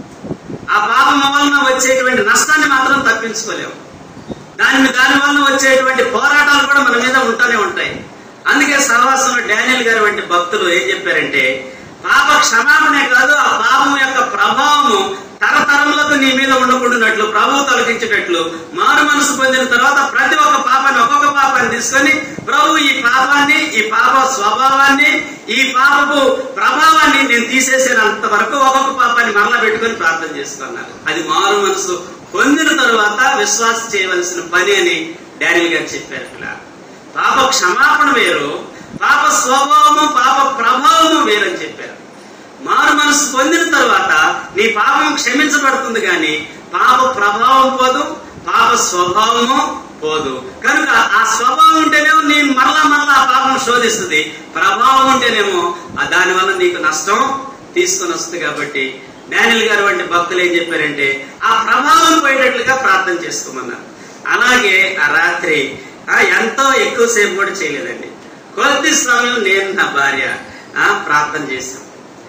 Speaker 1: ఆ పాపం వలన వచ్చేటువంటి నష్టాన్ని మాత్రం తప్పించుకోలేము దాని దాని వలన వచ్చేటువంటి పోరాటాలు కూడా మన మీద ఉంటూనే ఉంటాయి అందుకే సహవాసంలో డానియల్ గారి వంటి భక్తులు ఏం చెప్పారంటే పాప క్షమాపణే కాదు ఆ పాపం యొక్క ప్రభావము తరతరములకు నీ మీద ఉండకుండానట్లు ప్రభువు తొలగించేటట్లు మారు మనసు పొందిన తర్వాత ప్రతి ఒక్క పాపాన్ని ఒక్కొక్క పాపాన్ని తీసుకొని ప్రభు ఈ పాపాన్ని ఈ పాప స్వభావాన్ని ఈ పాపపు ప్రభావాన్ని నేను తీసేసేంత వరకు ఒక్కొక్క పాపాన్ని మరలా పెట్టుకొని ప్రార్థన చేసుకున్నారు అది మారు మనసు పొందిన తరువాత విశ్వాసం చేయవలసిన పని అని డానియల్ గారు చెప్పారు ఇలా పాప క్షమాపణ వేరు పాప స్వభావము పాప ప్రభావము వేరని చెప్పారు మారు మనసు పొందిన తర్వాత నీ పాపం క్షమించబడుతుంది కానీ పాప ప్రభావం పోదు పాప స్వభావము పోదు కనుక ఆ స్వభావం ఉంటేనేమో నేను మరలా మరలా ఆ పాపం శోధిస్తుంది ప్రభావం ఉంటేనేమో ఆ దాని వల్ల నీకు నష్టం తీసుకొని వస్తుంది కాబట్టి డానియల్ గారు వంటి భక్తులు ఏం చెప్పారంటే ఆ ప్రభావం పోయేటట్లుగా ప్రార్థన చేసుకోమన్నారు అలాగే ఆ రాత్రి ఆ ఎంతో ఎక్కువసేపు కూడా చేయలేదండి కొద్ది సమయం నేను నా భార్య ఆ ప్రార్థన చేశాం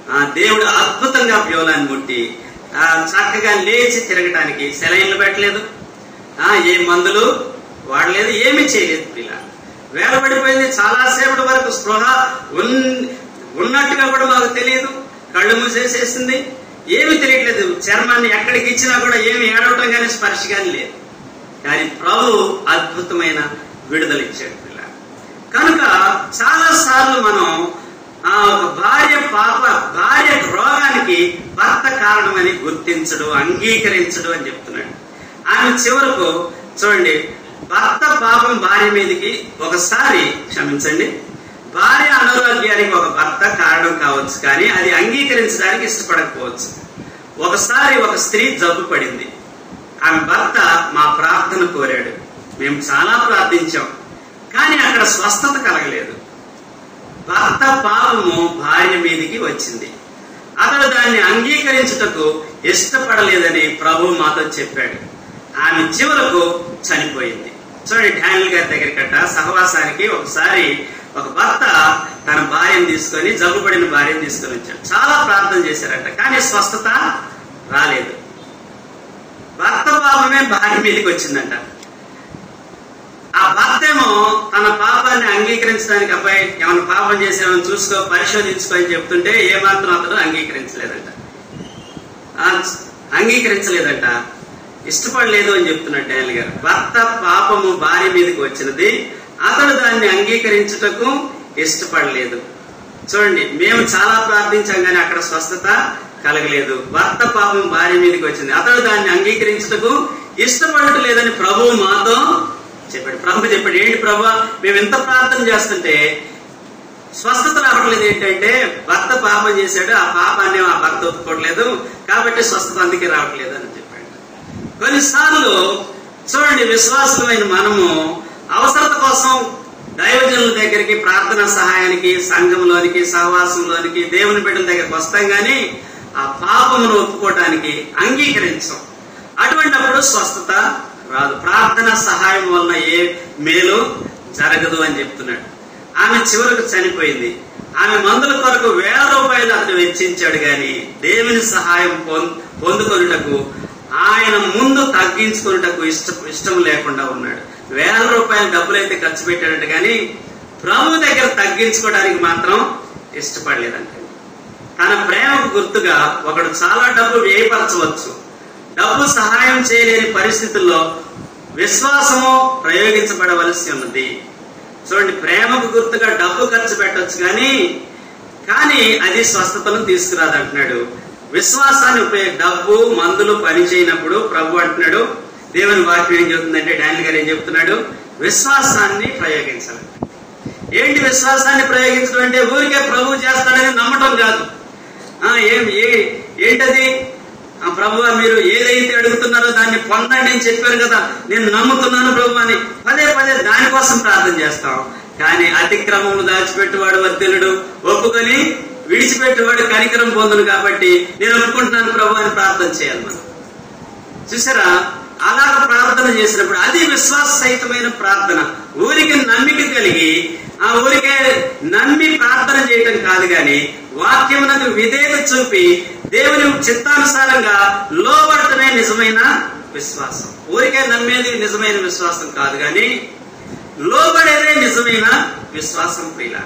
Speaker 1: ఆ దేవుడు అద్భుతంగా బ్యోలాన్ని ముట్టి ఆ చక్కగా లేచి తిరగటానికి సెలైన్లు పెట్టలేదు ఆ ఏ మందులు వాడలేదు ఏమీ చేయలేదు ఇలా వేలపడిపోయింది చాలాసేపటి వరకు స్పృహ ఉన్- ఉన్నట్టుగా కూడా మాకు తెలియదు కళ్ళు మూసేసేసింది ఏమీ తెలియట్లేదు చర్మాన్ని ఎక్కడికి ఇచ్చినా కూడా ఏమి ఏడవటం కానీ స్పర్శ కానీ లేదు కానీ ప్రభు అద్భుతమైన విడుదల ఇచ్చాడు పిల్ల కనుక చాలా సార్లు మనం ఆ ఒక భార్య పాప భార్య రోగానికి భర్త కారణమని గుర్తించడు అంగీకరించడు అని చెప్తున్నాడు ఆమె చివరకు చూడండి భర్త పాపం భార్య మీదకి ఒకసారి క్షమించండి భార్య అనారోగ్యానికి ఒక భర్త కారణం కావచ్చు కానీ అది అంగీకరించడానికి ఇష్టపడకపోవచ్చు ఒకసారి ఒక స్త్రీ జబ్బు పడింది ఆమె భర్త మా ప్రార్థన కోరాడు మేము చాలా ప్రార్థించాం కానీ అక్కడ స్వస్థత కలగలేదు భర్త పాపము భార్య మీదికి వచ్చింది అతడు దాన్ని అంగీకరించుటకు ఇష్టపడలేదని ప్రభు మాతో చెప్పాడు ఆమె చివరకు చనిపోయింది చూడండి డానియల్ గారి దగ్గరికట సహవాసానికి ఒకసారి ఒక భర్త తన భార్యను తీసుకొని జబ్బుపడిన భార్యను తీసుకొని వచ్చాడు చాలా ప్రార్థన చేశారట కానీ స్వస్థత రాలేదు భర్త పాపమే భార్య మీదకి వచ్చిందంట ఆ భర్త ఏమో తన పాపాన్ని అంగీకరించడానికి అబ్బాయి ఏమైనా పాపం చేసామని చూసుకో పరిశోధించుకో అని చెప్తుంటే ఏమాత్రం అతడు అంగీకరించలేదంట ఆ, అంగీకరించలేదంట ఇష్టపడలేదు అని చెప్తున్నాడు డానియల్ గారు భర్త పాపము భార్య మీదకి వచ్చినది అతడు దాన్ని అంగీకరించుటకు ఇష్టపడలేదు చూడండి మేము చాలా ప్రార్థించాం కానీ అక్కడ స్వస్థత కలగలేదు భర్త పాపం భార్య మీదకి వచ్చింది అతడు దాన్ని అంగీకరించుటకు ఇష్టపడట్లేదని ప్రభువు మాతో చెప్పాడు ప్రభు చెప్పాడు ఏంటి ప్రభు మేము ఎంత ప్రార్థన చేస్తుంటే స్వస్థత రావట్లేదు ఏంటంటే భర్త పాపం చేశాడు ఆ పాపాన్ని ఆ భర్త ఒప్పుకోవట్లేదు కాబట్టి స్వస్థత అందుకే రావట్లేదు అని చెప్పాడు కొన్నిసార్లు చూడండి విశ్వాసమైన మనము అవసరత కోసం దైవజనుల దగ్గరికి ప్రార్థన సహాయానికి సంఘంలోనికి సహవాసంలోనికి దేవుని బిడ్డల దగ్గరికి వస్తాం కానీ ఆ పాపమును ఒప్పుకోవటానికి అంగీకరించం అటువంటప్పుడు స్వస్థత రాదు ప్రార్థన సహాయం వలన ఏ మేలు జరగదు అని చెప్తున్నాడు ఆమె చివరకు చనిపోయింది ఆమె మందుల కొరకు వేల రూపాయలు అతను వెచ్చించాడు గాని దేవుని సహాయం పొం- పొందుకొనుటకు ఆయన ముందు తగ్గించుకొనుటకు ఇష్ట ఇష్టం లేకుండా ఉన్నాడు వేల రూపాయల డబ్బులైతే ఖర్చు పెట్టాడంట కానీ ప్రభు దగ్గర తగ్గించుకోవడానికి మాత్రం ఇష్టపడలేదంట తన ప్రేమకు గుర్తుగా ఒకడు చాలా డబ్బు వ్యయపరచవచ్చు డబ్బు సహాయం చేయలేని పరిస్థితుల్లో విశ్వాసము ప్రయోగించబడవలసి ఉన్నది చూడండి ప్రేమకు గుర్తుగా డబ్బు ఖర్చు పెట్టొచ్చు కానీ కానీ అది స్వస్థతను తీసుకురాదు అంటున్నాడు విశ్వాసాన్ని ఉపయోగ డబ్బు మందులు పని చేయనప్పుడు ప్రభు అంటున్నాడు దేవుని వాక్యం ఏం చెప్తుందంటే డానియల్ గారు ఏం చెప్తున్నాడు విశ్వాసాన్ని ప్రయోగించాలి ఏంటి విశ్వాసాన్ని ప్రయోగించడం అంటే ఊరికే ప్రభు చేస్తాడని నమ్మటం కాదు ఆ, ఏం ఏ ఏంటది ఆ ప్రభు మీరు ఏదైతే అడుగుతున్నారో దాన్ని పొందండి అని చెప్పారు కదా నేను నమ్ముతున్నాను ప్రభు అని పదే పదే దానికోసం ప్రార్థన చేస్తాం కానీ అతిక్రమము దాచిపెట్టువాడు వర్ధిల్లుడు ఒప్పుకొని విడిచిపెట్టేవాడు కనికరం పొందును కాబట్టి నేను ఒప్పుకుంటున్నాను ప్రభు అని ప్రార్థన చేయాలి మనం చూసారా అలాగ ప్రార్థన చేసినప్పుడు అది విశ్వాస సహితమైన ప్రార్థన ఊరికి నమ్మిక కలిగి ఆ ఊరికే నమ్మి ప్రార్థన చేయటం కాదు గాని వాక్యమునకు విధేయత చూపి దేవుని చిత్తానుసారంగా లోబడటమే నిజమైన విశ్వాసం ఊరికే నమ్మేది నిజమైన విశ్వాసం కాదు గాని లోబడేదే నిజమైన విశ్వాసం ప్రియుల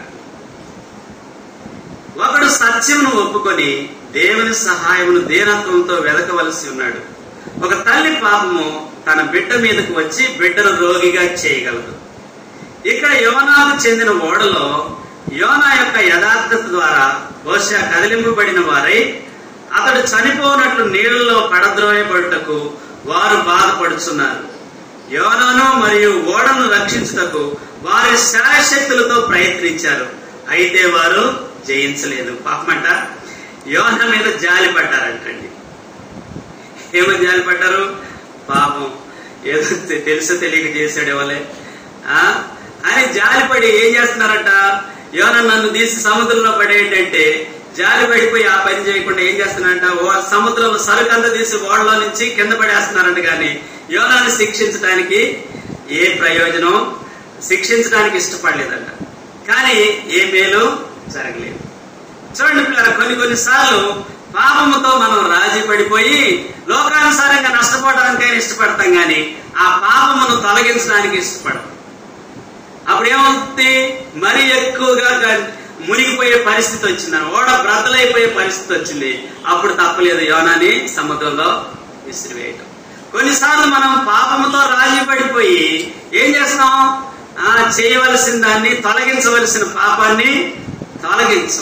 Speaker 1: ఒకడు సత్యమును ఒప్పుకొని దేవుని సహాయమును దీనత్వంతో వెదకవలసి ఉన్నాడు ఒక తల్లి పాపము తన బిడ్డ మీదకు వచ్చి బిడ్డను రోగిగా చేయగలదు ఇక్కడ యోనాకు చెందిన ఓడలో యోనా యొక్క యథార్థత ద్వారా బహుశా కదిలింపబడిన వారై అతడు చనిపోనట్లు నీళ్లలో పడద్రోయబడుటకు వారు బాధపడుచున్నారు యోనాను మరియు ఓడను రక్షించుటకు వారి శాయశక్తులతో ప్రయత్నించారు అయితే వారు జయించలేదు పాపమట యోన మీద జాలి పడ్డారంటండి ఏమని జాలి పడ్డారు పాపం ఏదో తె- తెలుసో తెలియక చేశాడు ఎవలే ఆ అని జాలిపడి ఏం చేస్తున్నారంట యోన నన్ను తీసి సముద్రంలో పడేటంటే జాలి పడిపోయి ఆ పని చేయకుండా ఏం చేస్తున్నారంట ఓ సముద్రంలో సరుకంతా తీసి ఓడలో నుంచి కింద పడేస్తున్నారంట కానీ యోనాన్ని శిక్షించడానికి ఏ ప్రయోజనం శిక్షించడానికి ఇష్టపడలేదంట కానీ ఏ మేలు జరగలేదు చూడండి పిల్లలు కొన్ని కొన్నిసార్లు పాపముతో మనం రాజీ పడిపోయి లోకానుసారంగా నష్టపోవడానికైనా ఇష్టపడతాం కానీ ఆ పాపమును తొలగించడానికి ఇష్టపడం అప్పుడు ఏమవుతుంది మరీ ఎక్కువగా గ- మునిగిపోయే పరిస్థితి వచ్చింది ఓడ బ్రతలైపోయే పరిస్థితి వచ్చింది అప్పుడు తప్పలేదు యోనాని సముద్రంలో విసిరివేయటం కొన్నిసార్లు మనం పాపముతో రాజీ పడిపోయి ఏం చేస్తాం ఆ చేయవలసిన దాన్ని తొలగించవలసిన పాపాన్ని తొలగించం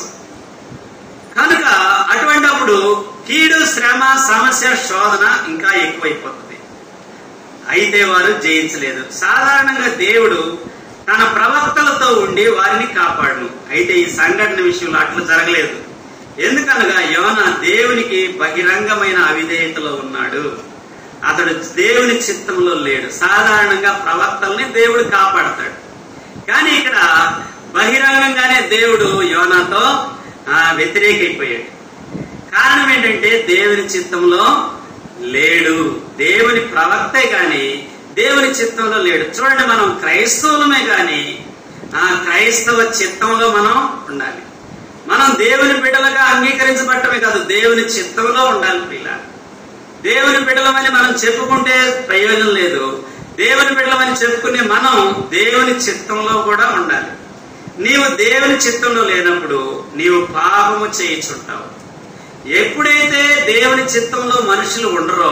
Speaker 1: కనుక అటువంటప్పుడు కీడు శ్రమ సమస్య శోధన ఇంకా ఎక్కువైపోతుంది అయితే వారు జయించలేదు సాధారణంగా దేవుడు తన ప్రవక్తలతో ఉండి వారిని కాపాడును అయితే ఈ సంఘటన విషయంలో అట్లా జరగలేదు ఎందుకనగా యోన దేవునికి బహిరంగమైన అవిధేయతలో ఉన్నాడు అతడు దేవుని చిత్తంలో లేడు సాధారణంగా ప్రవక్తల్ని దేవుడు కాపాడతాడు కానీ ఇక్కడ బహిరంగంగానే దేవుడు యోనాతో ఆ, వ్యతిరేకైపోయాడు కారణం ఏంటంటే దేవుని చిత్తంలో లేడు దేవుని ప్రవక్తే గాని దేవుని చిత్తంలో లేడు చూడండి మనం క్రైస్తవులమే గాని ఆ క్రైస్తవ చిత్తంలో మనం ఉండాలి మనం దేవుని బిడ్డలుగా అంగీకరించబట్టమే కాదు దేవుని చిత్తంలో ఉండాలి పిల్ల దేవుని బిడ్డలమని మనం చెప్పుకుంటే ప్రయోజనం లేదు దేవుని బిడ్డలమని చెప్పుకునే మనం దేవుని చిత్తంలో కూడా ఉండాలి నీవు దేవుని చిత్తంలో లేనప్పుడు నీవు పాపము చేయించుంటావు ఎప్పుడైతే దేవుని చిత్తంలో మనుషులు ఉండరో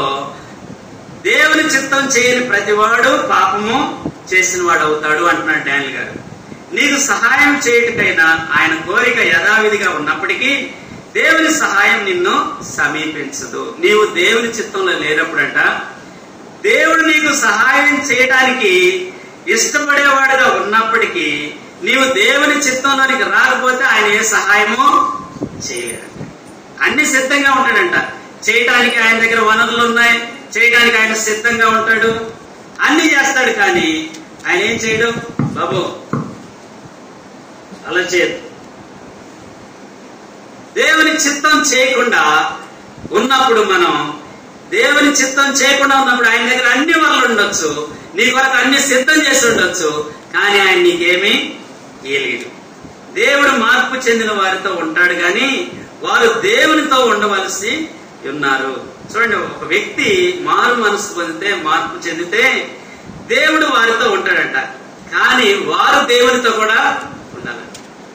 Speaker 1: దేవుని చిత్తం చేయని ప్రతివాడు పాపము చేసిన వాడు అవుతాడు అంటున్నాడు డానియల్ గారు నీకు సహాయం చేయటకైనా ఆయన కోరిక యథావిధిగా ఉన్నప్పటికీ దేవుని సహాయం నిన్ను సమీపించదు నీవు దేవుని చిత్తంలో లేనప్పుడంట దేవుడు నీకు సహాయం చేయడానికి ఇష్టపడేవాడుగా ఉన్నప్పటికీ నీవు దేవుని చిత్తంలోనికి రాకపోతే ఆయన ఏ సహాయము చేయలేడంట అన్ని సిద్ధంగా ఉంటాడంట చేయటానికి ఆయన దగ్గర వనరులు ఉన్నాయి చేయడానికి ఆయన సిద్ధంగా ఉంటాడు అన్ని చేస్తాడు కానీ ఆయన ఏం చేయడు బాబు అలా చేయదు దేవుని చిత్తం చేయకుండా ఉన్నప్పుడు మనం దేవుని చిత్తం చేయకుండా ఉన్నప్పుడు ఆయన దగ్గర అన్ని వనరులు ఉండొచ్చు నీ కొరకు అన్ని సిద్ధం చేసి ఉండొచ్చు కానీ ఆయన నీకేమీ ఇయ్యలేడు దేవుడు మార్పు చెందిన వారితో ఉంటాడు కానీ వారు దేవునితో ఉండవలసి ఉన్నారు చూడండి ఒక వ్యక్తి మారు మనసు పొందితే మార్పు చెందితే దేవుడు వారితో ఉంటాడంట కానీ వారు దేవునితో కూడా ఉండాలంట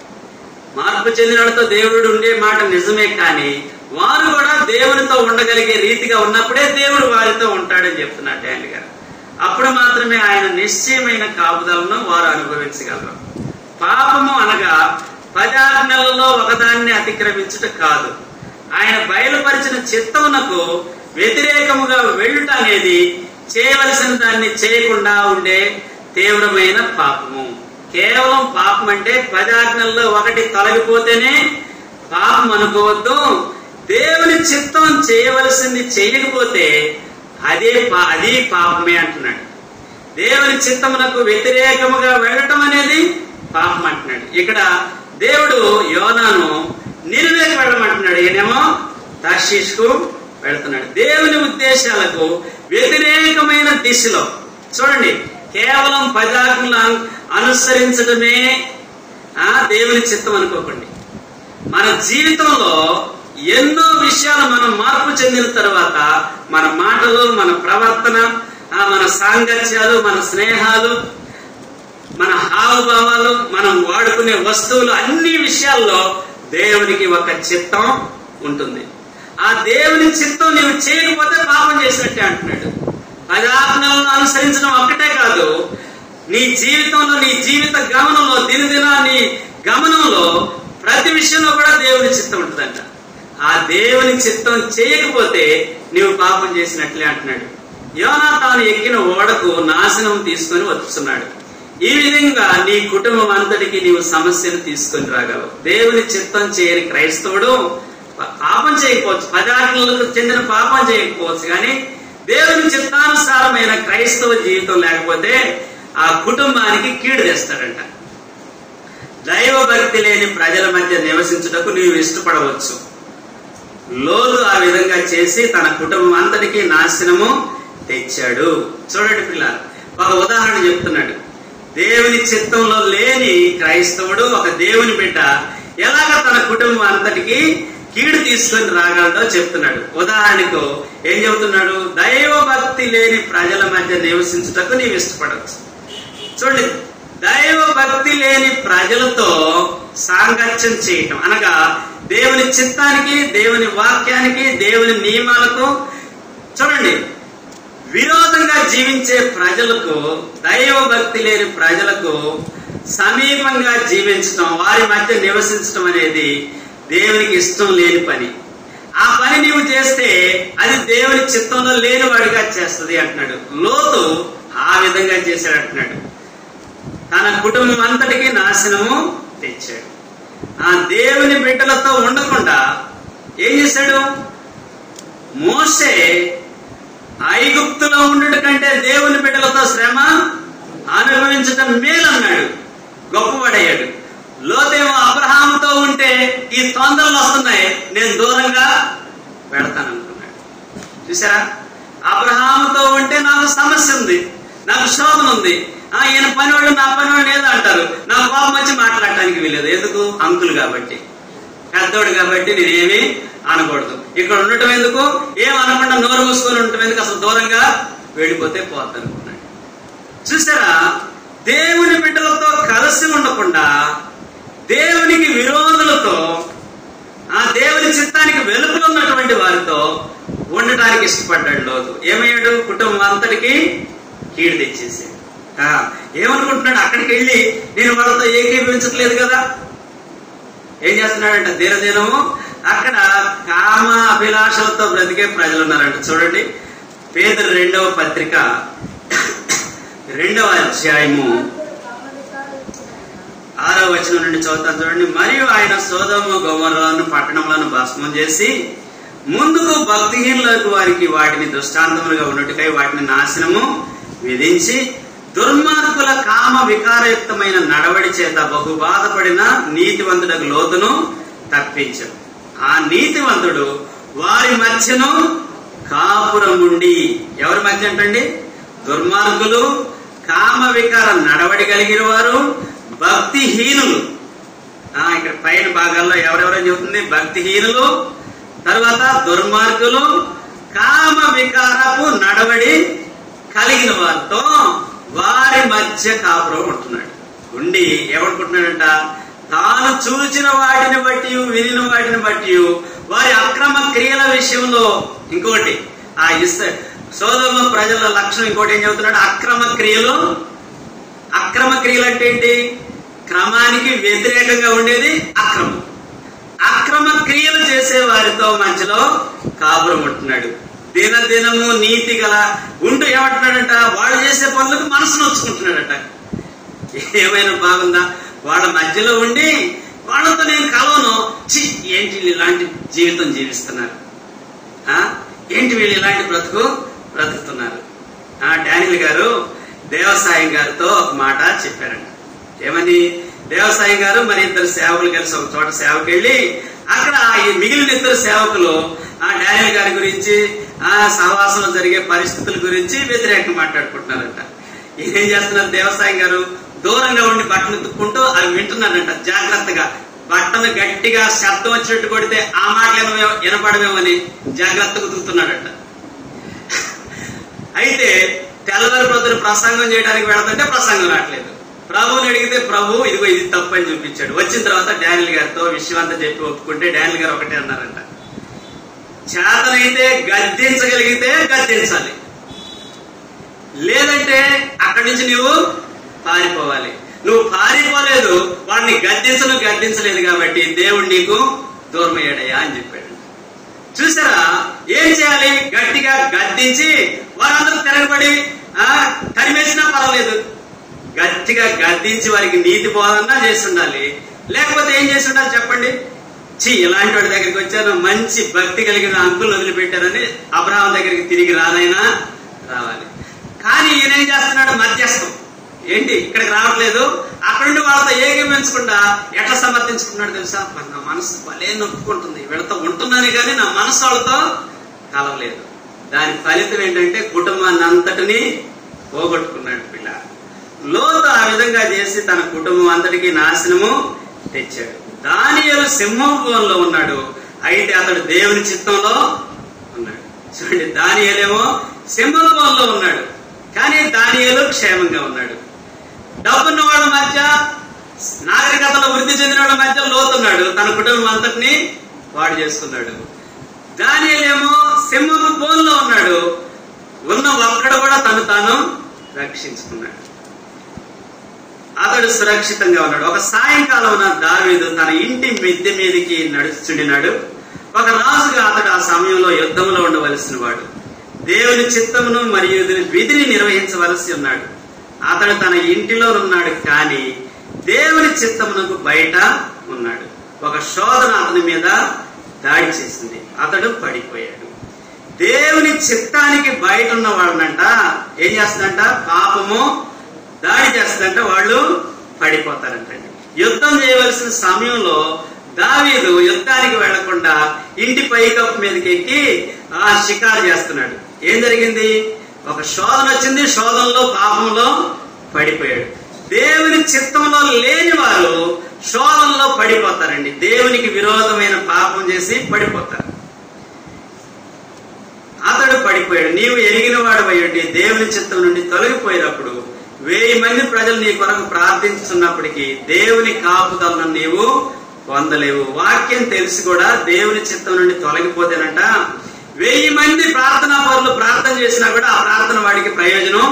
Speaker 1: మార్పు చెందినతో దేవుడు ఉండే మాట నిజమే కానీ వారు కూడా దేవునితో ఉండగలిగే రీతిగా ఉన్నప్పుడే దేవుడు వారితో ఉంటాడని చెప్తున్నాడు డాన్ గారు అప్పుడు మాత్రమే ఆయన నిశ్చయమైన కాపుదలను వారు అనుభవించగలరు పాపము అనగా పదాజ్ఞలలో ఒకదాన్ని అతిక్రమించుట కాదు ఆయన బయలుపరిచిన చిత్తమునకు వ్యతిరేకముగా వెళ్ళుట అనేది చేయవలసిన దాన్ని చేయకుండా ఉండే తీవ్రమైన పాపము కేవలం పాపం అంటే పదాజ్ఞల్లో ఒకటి తొలగిపోతేనే పాపం అనుకోవద్దు దేవుని చిత్తం చేయవలసింది చేయకపోతే అదే పా- అది పాపమే అంటున్నాడు దేవుని చిత్తమునకు వ్యతిరేకముగా వెళ్ళటం అనేది పాపం అంటున్నాడు ఇక్కడ దేవుడు యోనాను నిలువేకి వెళ్ళమంటున్నాడు ఈయనేమో తాషీష్కు వెళ్తున్నాడు దేవుని ఉద్దేశాలకు వ్యతిరేకమైన దిశలో చూడండి కేవలం పదార్థములు అను- అనుసరించడమే ఆ దేవుని చిత్తం అనుకోకండి మన జీవితంలో ఎన్నో విషయాలు మనం మార్పు చెందిన తర్వాత మన మాటలు మన ప్రవర్తన ఆ, మన సాంగత్యాలు మన స్నేహాలు మన హావభావాలు మనం వాడుకునే వస్తువులు అన్ని విషయాల్లో దేవునికి ఒక చిత్తం ఉంటుంది ఆ దేవుని చిత్తం నీవు చేయకపోతే పాపం చేసినట్టే అంటున్నాడు పదార్థాలను అనుసరించడం ఒక్కటే కాదు నీ జీవితంలో నీ జీవిత గమనంలో దినదిన నీ గమనంలో ప్రతి విషయంలో కూడా దేవుని చిత్తం ఉంటుందంట ఆ దేవుని చిత్తం చేయకపోతే నీవు పాపం చేసినట్లే అంటున్నాడు యోనా తాను ఎక్కిన ఓడకు నాశనం తీసుకొని వచ్చున్నాడు ఈ విధంగా నీ కుటుంబం అంతటికి నీవు సమస్యను తీసుకొని రాగలవు దేవుని చిత్తం చేయని క్రైస్తవుడు పా- పాపం చేయకపోవచ్చు పదార్థాలకు చెందిన పాపం చేయకపోవచ్చు కానీ దేవుని చిత్తానుసారమైన క్రైస్తవ జీవితం లేకపోతే ఆ కుటుంబానికి కీడు తెస్తాడంట దైవ భక్తి లేని ప్రజల మధ్య నివసించుటకు నీవు ఇష్టపడవచ్చు లోతు ఆ విధంగా చేసి తన కుటుంబం అంతటికి నాశనము తెచ్చాడు చూడండి పిల్ల ఒక ఉదాహరణ చెప్తున్నాడు దేవుని చిత్తంలో లేని క్రైస్తవుడు ఒక దేవుని బిడ్డ ఎలాగ తన కుటుంబం అంతటికి కీడు తీసుకొని రాగలడో చెప్తున్నాడు ఉదాహరణకు ఏం చెబుతున్నాడు దైవ భక్తి లేని ప్రజల మధ్య నివసించుటకు నీవు ఇష్టపడవచ్చు చూడండి దైవ భక్తి లేని ప్రజలతో సాంగత్యం చేయటం అనగా దేవుని చిత్తానికి దేవుని వాక్యానికి దేవుని నియమాలకు చూడండి విరోధంగా జీవించే ప్రజలకు దైవ భక్తి లేని ప్రజలకు సమీపంగా జీవించడం వారి మధ్య నివసించడం అనేది దేవునికి ఇష్టం లేని పని ఆ పని నీవు చేస్తే అది దేవుని చిత్తంలో లేని వాడిగా చేస్తుంది అంటున్నాడు లోతు ఆ విధంగా చేశాడు అంటున్నాడు తన కుటుంబం అంతటికి నాశనము తెచ్చాడు ఆ దేవుని బిడ్డలతో ఉండకుండా ఏం చేశాడు మోసే ఐగుప్తులో ఉండుట కంటే దేవుని బిడ్డలతో శ్రమ అనుభవించటం మేలన్నాడు గొప్పవాడయ్యాడు లోతేమో అబ్రహాముతో ఉంటే ఈ తొందరలు వస్తున్నాయి నేను దూరంగా పెడతాననుకున్నాడు చూసారా అబ్రహాముతో ఉంటే నాకు సమస్య ఉంది నాకు శోధన ఉంది ఆ ఈయన పనివాళ్ళు నా పనివాళ్ళు లేదు అంటారు నా కోపం వచ్చి మాట్లాడటానికి వీలేదు ఎందుకు అంకులు కాబట్టి పెద్దోడు కాబట్టి నేనేమి అనకూడదు ఇక్కడ ఉండటం ఎందుకు ఏం అనకుండా నోరు మూసుకొని ఉండటం ఎందుకు అసలు దూరంగా వెళ్ళిపోతే పోద్ది అనుకున్నాడు చూసారా దేవుని బిడ్డలతో కలిసి ఉండకుండా దేవునికి విరోధులతో ఆ దేవుని చిత్తానికి వెలుపులు ఉన్నటువంటి వారితో ఉండటానికి ఇష్టపడ్డాడు లోతు ఏమయ్యాడు కుటుంబం అంతటికి కీడు తెచ్చేసాడు ఆ, ఏమనుకుంటున్నాడు అక్కడికి వెళ్ళి నేను వాళ్ళతో ఏకీభవించట్లేదు కదా ఏం చేస్తున్నాడంట దినదినము అక్కడ కామ అభిలాషలతో బ్రతికే ప్రజలు ఉన్నారంట చూడండి పేదరు రెండవ పత్రిక రెండవ అధ్యాయము ఆరో వచనం నుండి చదువుతాను చూడండి మరియు ఆయన సోదము గోమరాలను పట్టణములను భస్మం చేసి ముందుకు భక్తిహీనులకు వారికి వాటిని దృష్టాంతములుగా ఉన్నట్టుకై వాటిని నాశనము విధించి దుర్మార్గుల కామ వికారయుక్తమైన నడవడి చేత బహు బాధపడిన నీతివంతుడకు లోతును తప్పించను ఆ నీతివంతుడు వారి మధ్యను కాపురముండి ఎవరి మధ్య అంటండి దుర్మార్గులు కామ వికార నడవడి కలిగిన వారు భక్తిహీనులు ఆ ఇక్కడ పైన భాగాల్లో ఎవరెవరో చెబుతుంది భక్తిహీనులు తర్వాత దుర్మార్గులు కామ వికారపు నడవడి కలిగిన వారితో వారి మధ్య కాపురం ఉంటున్నాడు ఉండి ఏమనుకుంటున్నాడంట తాను చూచిన వాటిని బట్టి వినిన వాటిని బట్టి వారి అక్రమ క్రియల విషయంలో ఇంకోటి ఆ ఇస్ సోదమ ప్రజల లక్షణం ఇంకోటి ఏం చెబుతున్నాడు అక్రమ క్రియలు అక్రమ క్రియలు అంటే ఏంటి క్రమానికి వ్యతిరేకంగా ఉండేది అక్రమం అక్రమ క్రియలు చేసే వారితో మధ్యలో కాపురం ఉంటున్నాడు దినదినము నీతి గల ఉంటూ ఏమంటున్నాడంట వాళ్ళు చేసే పనులకు మనసు నొచ్చుకుంటున్నాడట ఏమైనా బాగుందా వాళ్ళ మధ్యలో ఉండి వాళ్ళతో నేను కలవను చి ఏంటి వీళ్ళు ఇలాంటి జీవితం జీవిస్తున్నారు ఆ? ఏంటి వీళ్ళు ఇలాంటి బ్రతుకు బ్రతుకుతున్నారు ఆ డానియల్ గారు దేవసాయం గారితో ఒక మాట చెప్పారంట ఏమని దేవసాయం గారు మరి ఇద్దరు సేవకులు కలిసి ఒక చోట సేవకు వెళ్ళి అక్కడ ఈ మిగిలిన ఇద్దరు సేవకులు ఆ డానియల్ గారి గురించి ఆ సహవాసంలో జరిగే పరిస్థితుల గురించి వ్యతిరేకంగా మాట్లాడుకుంటున్నారంట ఏం చేస్తున్నారు దేవసాయం గారు దూరంగా ఉండి బట్టలు తుక్కుంటూ అవి వింటున్నారంట జాగ్రత్తగా బట్టను గట్టిగా శబ్దం వచ్చినట్టు కొడితే ఆ మాటలు ఏమో వినపడమేమని జాగ్రత్తగా తుకుతున్నాడట అయితే తెల్లవారి ప్రజలు ప్రసంగం చేయడానికి వెళుతుంటే ప్రసంగం రావట్లేదు ప్రభువుని అడిగితే ప్రభు ఇదిగో ఇది తప్పు అని చూపించాడు వచ్చిన తర్వాత డానియల్ గారితో విషయం అంతా చెప్పి ఒప్పుకుంటే డానియల్ గారు ఒకటే అన్నారంట చేతనైతే గద్దించగలిగితే గద్దించాలి లేదంటే అక్కడి నుంచి నువ్వు పారిపోవాలి నువ్వు పారిపోలేదు వాడిని గద్దించను గద్దించలేదు కాబట్టి దేవుడు నీకు దూరమయ్యాడయ్యా అని చెప్పాడు చూసారా ఏం చేయాలి గట్టిగా గద్దించి వారందరూ తిరగబడి ఆ తరిమేసినా పర్వాలేదు గట్టిగా గద్దించి వారికి నీతి బోధన చేసి ఉండాలి లేకపోతే ఏం చేసి ఉండాలి చెప్పండి చి ఇలాంటి వాడి దగ్గరికి వచ్చాను మంచి భక్తి కలిగిన అంకులు వదిలిపెట్టారని అబ్రహాం దగ్గరికి తిరిగి రానైనా రావాలి కానీ ఈయన ఏం చేస్తున్నాడు మధ్యస్థం ఏంటి ఇక్కడికి రావట్లేదు అక్కడ నుండి వాళ్ళతో ఏకీపించకుండా ఎట్లా సమర్థించుకున్నాడు తెలుసా మరి నా మనసు భలే నొప్పుకుంటుంది వీళ్ళతో ఉంటున్నాను కానీ నా మనసు వాళ్ళతో కలవలేదు దాని ఫలితం ఏంటంటే కుటుంబాన్ని అంతటిని పోగొట్టుకున్నాడు పిల్ల లోతు ఆ విధంగా చేసి తన కుటుంబం అంతటికి నాశనము తెచ్చాడు దానియలు సింహంలో ఉన్నాడు అయితే అతడు దేవుని చిత్తంలో ఉన్నాడు చూడండి దానియలేమో సింహంలో ఉన్నాడు కానీ దానియలు క్షేమంగా ఉన్నాడు డబ్బున్న వాళ్ళ మధ్య నాగరికతలో వృద్ధి చెందిన వాళ్ళ మధ్య లోతున్నాడు తన కుటుంబం అంతటిని వాడు చేసుకున్నాడు దానియలేమో సింహపు బోన్లో ఉన్నాడు ఉన్న ఒక్కడు కూడా తను తాను రక్షించుకున్నాడు అతడు సురక్షితంగా ఉన్నాడు ఒక సాయంకాలం దావీదు తన ఇంటి మిద్దె మీదకి నడుచుండినాడు ఒక రాజుగా అతడు ఆ సమయంలో యుద్ధంలో ఉండవలసిన వాడు దేవుని చిత్తమును మరియు విధిని నిర్వహించవలసి ఉన్నాడు అతడు తన ఇంటిలో ఉన్నాడు కానీ దేవుని చిత్తమునకు బయట ఉన్నాడు ఒక శోధన అతని మీద దాడి చేసింది అతడు పడిపోయాడు దేవుని చిత్తానికి బయట ఉన్న వాళ్ళనంట ఏం చేస్తుందంట పాపము దాడి చేస్తుందంట వాళ్ళు పడిపోతారంటండి యుద్ధం చేయవలసిన సమయంలో దావీదు యుద్ధానికి వెళ్లకుండా ఇంటి పైకప్పు మీదకి ఎక్కి ఆ షికారు చేస్తున్నాడు ఏం జరిగింది ఒక శోధన వచ్చింది శోధనలో పాపంలో పడిపోయాడు దేవుని చిత్తంలో లేని వారు శోధనలో పడిపోతారండి దేవునికి విరోధమైన పాపం చేసి పడిపోతారు అతడు పడిపోయాడు నీవు ఎరిగిన వాడు అయ్యుండి దేవుని చిత్తం నుండి తొలగిపోయినప్పుడు వెయ్యి మంది ప్రజలు నీ కొరకు ప్రార్థించుతున్నప్పటికీ దేవుని కాపుదలను నీవు పొందలేవు వాక్యం తెలిసి కూడా దేవుని చిత్తం నుండి తొలగిపోతేనంట వెయ్యి మంది ప్రార్థనా పరులు ప్రార్థన చేసినా కూడా ఆ ప్రార్థన వాడికి ప్రయోజనం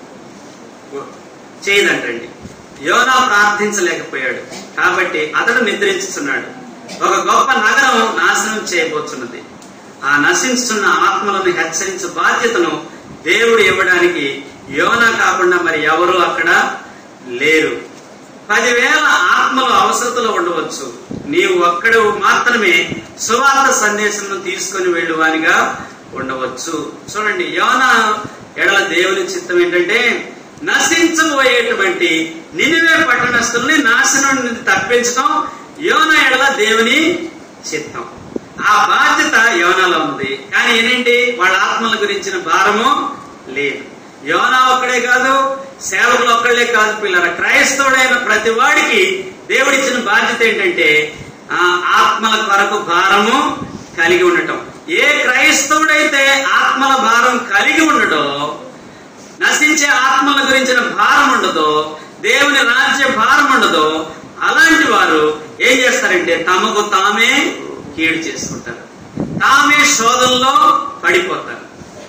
Speaker 1: చేయదంటండి యోనా ప్రార్థించలేకపోయాడు కాబట్టి అతడు నిద్రించుతున్నాడు ఒక గొప్ప నగరం నాశనం చేయబోతున్నది ఆ నశించుతున్న ఆత్మలను హెచ్చరించే బాధ్యతను దేవుడు ఇవ్వడానికి యోనా కాకుండా మరి ఎవరు అక్కడ లేరు పదివేల ఆత్మలు అవసరతలో ఉండవచ్చు నీవు ఒక్కడు మాత్రమే సువార్త సందేశం తీసుకొని వెళ్ళువానిగా ఉండవచ్చు చూడండి యోన ఎడల దేవుని చిత్తం ఏంటంటే నశించబోయేటువంటి నినివే పట్టణస్తుల్ని నాశనం నుండి తప్పించడం యోన ఎడల దేవుని చిత్తం ఆ బాధ్యత యోనాలో ఉంది కానీ ఏంటండి వాళ్ళ ఆత్మల గురించిన భారము లేదు యోనా ఒక్కడే కాదు సేవకులు ఒక్కడే కాదు పిల్లల క్రైస్తవుడైన ప్రతి వాడికి దేవుడిచ్చిన బాధ్యత ఏంటంటే ఆ ఆత్మల కొరకు భారము కలిగి ఉండటం ఏ క్రైస్తవుడైతే ఆత్మల భారం కలిగి ఉండడో నశించే ఆత్మల గురించిన భారం ఉండదో దేవుని రాజ్య భారం ఉండదో అలాంటి వారు ఏం చేస్తారంటే తమకు తామే కీడు చేసుకుంటారు తామే శోధనలో పడిపోతారు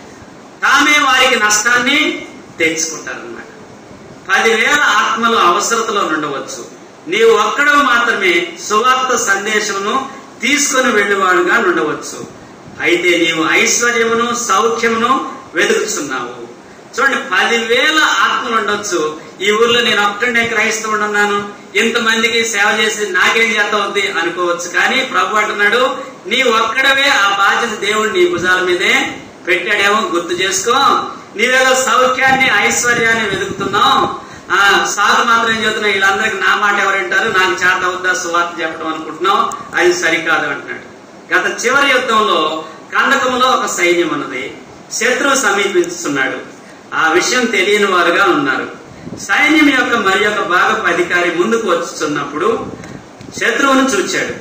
Speaker 1: తామే వారికి నష్టాన్ని తెచ్చుకుంటారు అన్నమాట పదివేల ఆత్మలు అవసరతలో ఉండవచ్చు నీవు ఒక్కడవు మాత్రమే సువార్త సందేశమును తీసుకొని వెళ్ళేవాడుగా ఉండవచ్చు అయితే నీవు ఐశ్వర్యమును సౌఖ్యమును వెతుకుతున్నావు చూడండి పదివేల ఆత్మలు ఉండొచ్చు ఈ ఊర్లో నేను ఒక్కడే క్రైస్తవుడు ఉన్నాను ఇంతమందికి సేవ చేసి నాకేం చేత ఉంది అనుకోవచ్చు కానీ ప్రభు అంటున్నాడు నీ ఒక్కడవే ఆ బాధ్యత దేవుడు నీ భుజాల మీదే పెట్టాడేమో గుర్తు చేసుకో నీవేదో సౌఖ్యాన్ని ఐశ్వర్యాన్ని వెతుకుతున్నావు ఆ సాగు మాత్రం ఏం చెబుతున్నావు వీళ్ళందరికీ నా మాట ఎవరు వింటారు నాకు చేత అవుద్దా సువార్త చెప్పడం అనుకుంటున్నావు అది సరికాదు అంటున్నాడు గత చివరి యుద్ధంలో కందకంలో ఒక సైన్యం ఉన్నది శత్రువు సమీపిస్తున్నాడు ఆ విషయం తెలియని వారుగా ఉన్నారు సైన్యం యొక్క మరి యొక్క భాగపు అధికారి ముందుకు వచ్చుతున్నప్పుడు శత్రువును చూచాడు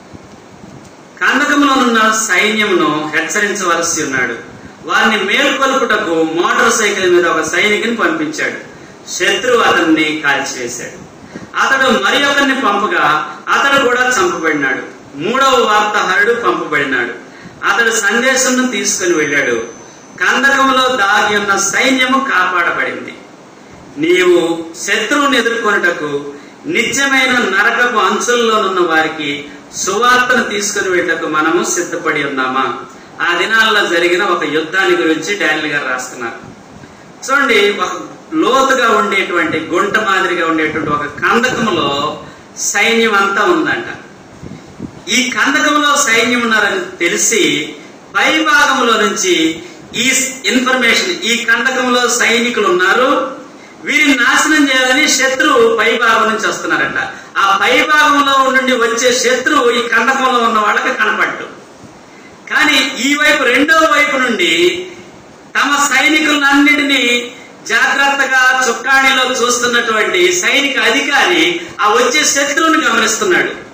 Speaker 1: కందకంలో ఉన్న సైన్యమును హెచ్చరించవలసి ఉన్నాడు వారిని మేల్కొల్పుటకు మోటార్ సైకిల్ మీద ఒక సైనికుని పంపించాడు శత్రువు అతన్ని కాల్చివేశాడు అతడు మరి ఒకరిని పంపగా అతడు కూడా చంపబడినాడు మూడవ వార్తాహరుడు పంపబడినాడు అతడు సందేశం తీసుకుని వెళ్ళాడు కందకంలో దాగి ఉన్న సైన్యము కాపాడబడింది నీవు శత్రువుని ఎదుర్కొనుటకు నిత్యమైన నరకపు అంచుల్లోనున్న వారికి సువార్తను తీసుకుని వెళ్ళటకు మనము సిద్ధపడి ఉన్నామా ఆ దినాల్లో జరిగిన ఒక యుద్ధాన్ని గురించి డానియల్ గారు రాస్తున్నారు చూడండి ఒక లోతుగా ఉండేటువంటి గుంట మాదిరిగా ఉండేటువంటి ఒక కందకములో సైన్యం అంతా ఉందంట ఈ కందకంలో సైన్యం ఉన్నారని తెలిసి పై భాగంలో నుంచి ఈ ఇన్ఫర్మేషన్ ఈ కందకంలో సైనికులు ఉన్నారు వీరిని నాశనం చేయాలని శత్రువు పై భాగం నుంచి వస్తున్నారంట ఆ పై భాగంలో నుండి వచ్చే శత్రువు ఈ కందకంలో ఉన్న వాళ్ళకి కనపడ్డు కానీ ఈ వైపు రెండో వైపు నుండి తమ సైనికులన్నిటినీ జాగ్రత్తగా చుక్కాణిలో చూస్తున్నటువంటి సైనిక అధికారి ఆ వచ్చే శత్రువుని గమనిస్తున్నాడు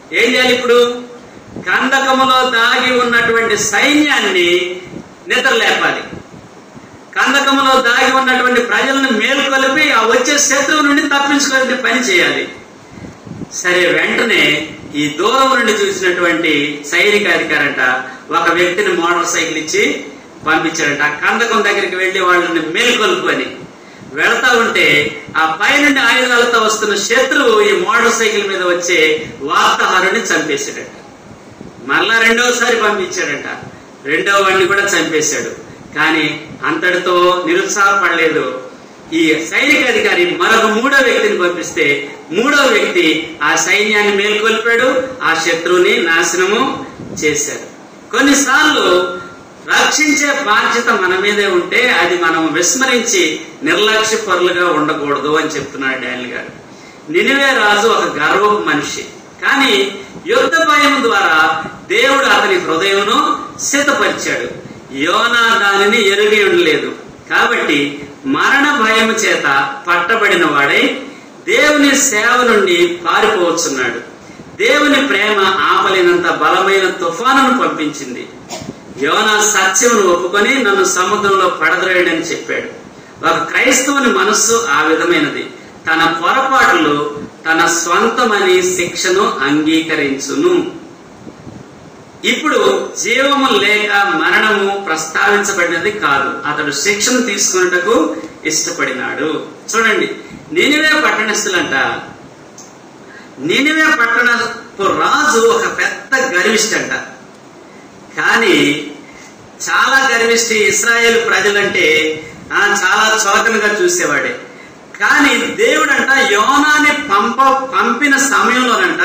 Speaker 1: ఏం చేయాలి ఇప్పుడు కందకములో దాగి ఉన్నటువంటి సైన్యాన్ని నిద్ర లేపాలి కందకములో దాగి ఉన్నటువంటి ప్రజలను మేలుకొలిపి ఆ వచ్చే శత్రువు నుండి తప్పించుకునే పని చేయాలి సరే వెంటనే ఈ దూరం నుండి చూసినటువంటి సైనిక అధికారంట ఒక వ్యక్తిని మోటార్ సైకిల్ ఇచ్చి పంపించాడంట ఆ కందకం దగ్గరికి వెళ్లి వాళ్ళని మేల్కొల్పుకొని వెళ్తా ఉంటే ఆ పైనుండి ఆయుధాలతో వస్తున్న శత్రువు ఈ మోటార్ సైకిల్ మీద వచ్చే వార్తాహరుని చంపేశాడట మరలా రెండోసారి పంపించాడంట రెండో వాడిని కూడా చంపేశాడు కానీ అంతటితో నిరుత్సాహపడలేదు ఈ సైనిక అధికారి మరొక మూడో వ్యక్తిని పంపిస్తే మూడో వ్యక్తి ఆ సైన్యాన్ని మేల్కొల్పాడు ఆ శత్రువుని నాశనము చేశాడు కొన్నిసార్లు రక్షించే బాధ్యత మన మీదే ఉంటే అది మనం విస్మరించి నిర్లక్ష్య పరులుగా ఉండకూడదు అని చెప్తున్నాడు డానిల్ గారు నినివే రాజు ఒక గర్వపు మనిషి కానీ యుద్ధ భయం ద్వారా దేవుడు అతని హృదయమును సిద్ధపరిచాడు యోనా దానిని ఎరుగి ఉండలేదు కాబట్టి మరణ భయము చేత పట్టబడిన వాడై దేవుని సేవ నుండి పారిపోవచ్చున్నాడు దేవుని ప్రేమ ఆపలేనంత బలమైన తుఫానును పంపించింది యోనా సత్యమును ఒప్పుకొని నన్ను సముద్రంలో పడద్రోయడని చెప్పాడు ఒక క్రైస్తవుని మనస్సు ఆ విధమైనది తన పొరపాట్లు తన స్వంతమని శిక్షను అంగీకరించును ఇప్పుడు జీవము లేక మరణము ప్రస్తావించబడినది కాదు అతడు శిక్షను తీసుకున్నటకు ఇష్టపడినాడు చూడండి నినివే పట్టణస్థులంట నినివే పట్టణపు రాజు ఒక పెద్ద గర్విష్టంట కానీ చాలా గర్విష్టి ఇస్రాయేల్ ప్రజలంటే ఆ, చాలా చులకనగా చూసేవాడే కానీ దేవుడంట యోనాని పంప పంపిన సమయంలోనంట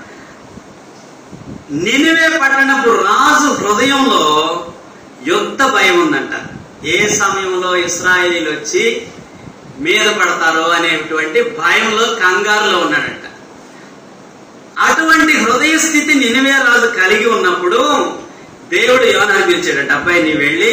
Speaker 1: నినివే పట్టణపు రాజు హృదయంలో యుద్ధ భయం ఉందంట ఏ సమయంలో ఇస్రాయేలీలు వచ్చి మీద పడతారో అనేటువంటి భయంలో కంగారులో ఉన్నాడంట అటువంటి హృదయ స్థితి నినివే రాజు కలిగి ఉన్నప్పుడు దేవుడు యోనాన్ని పిలిచాడంట అబ్బాయి నీ వెళ్ళి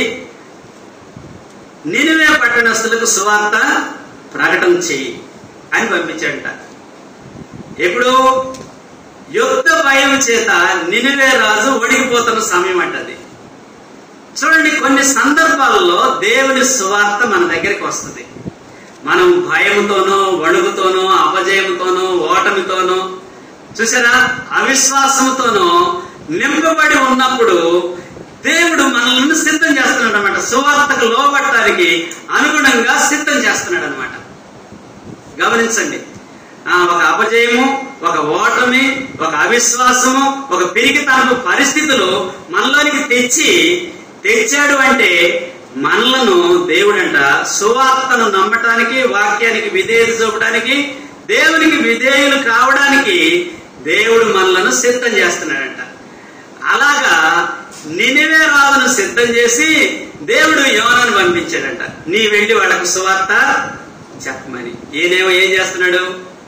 Speaker 1: నినివే పట్టణస్తులకు సువార్త ప్రకటన చెయ్యి అని పంపించాడంట ఎప్పుడు యుద్ధ భయం చేత నినివే రాజు ఒడిగిపోతున్న సమయం అంటది చూడండి కొన్ని సందర్భాల్లో దేవుని సువార్త మన దగ్గరికి వస్తుంది మనం భయంతోనో వణుకుతోనో అపజయంతోనో ఓటమితోనో చూసారా అవిశ్వాసంతోనో నింపబడి ఉన్నప్పుడు దేవుడు మనల్ని సిద్ధం చేస్తున్నాడు అనమాట సువార్తకు లోబట్టడానికి అనుగుణంగా సిద్ధం చేస్తున్నాడు అనమాట గమనించండి ఆ, ఒక అపజయము ఒక ఓటమి ఒక అవిశ్వాసము ఒక పిరికితనపు పరిస్థితులు మనలోనికి తెచ్చి తెచ్చాడు అంటే మనలను దేవుడంట సువార్తను నమ్మటానికి వాక్యానికి విధేయత చూపడానికి దేవునికి విధేయులు కావడానికి దేవుడు మనలను సిద్ధం చేస్తున్నాడంట అలాగా నినివే రాజును సిద్ధం చేసి దేవుడు యోనాను పంపించాడంట నీ వెళ్ళి వాళ్ళకు సువార్త చెప్పమని ఈయనేమో ఏం చేస్తున్నాడు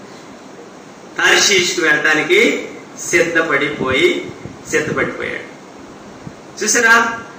Speaker 1: తర్షీష్కు వెళ్ళడానికి సిద్ధపడిపోయి సిద్ధపడిపోయాడు చూసారా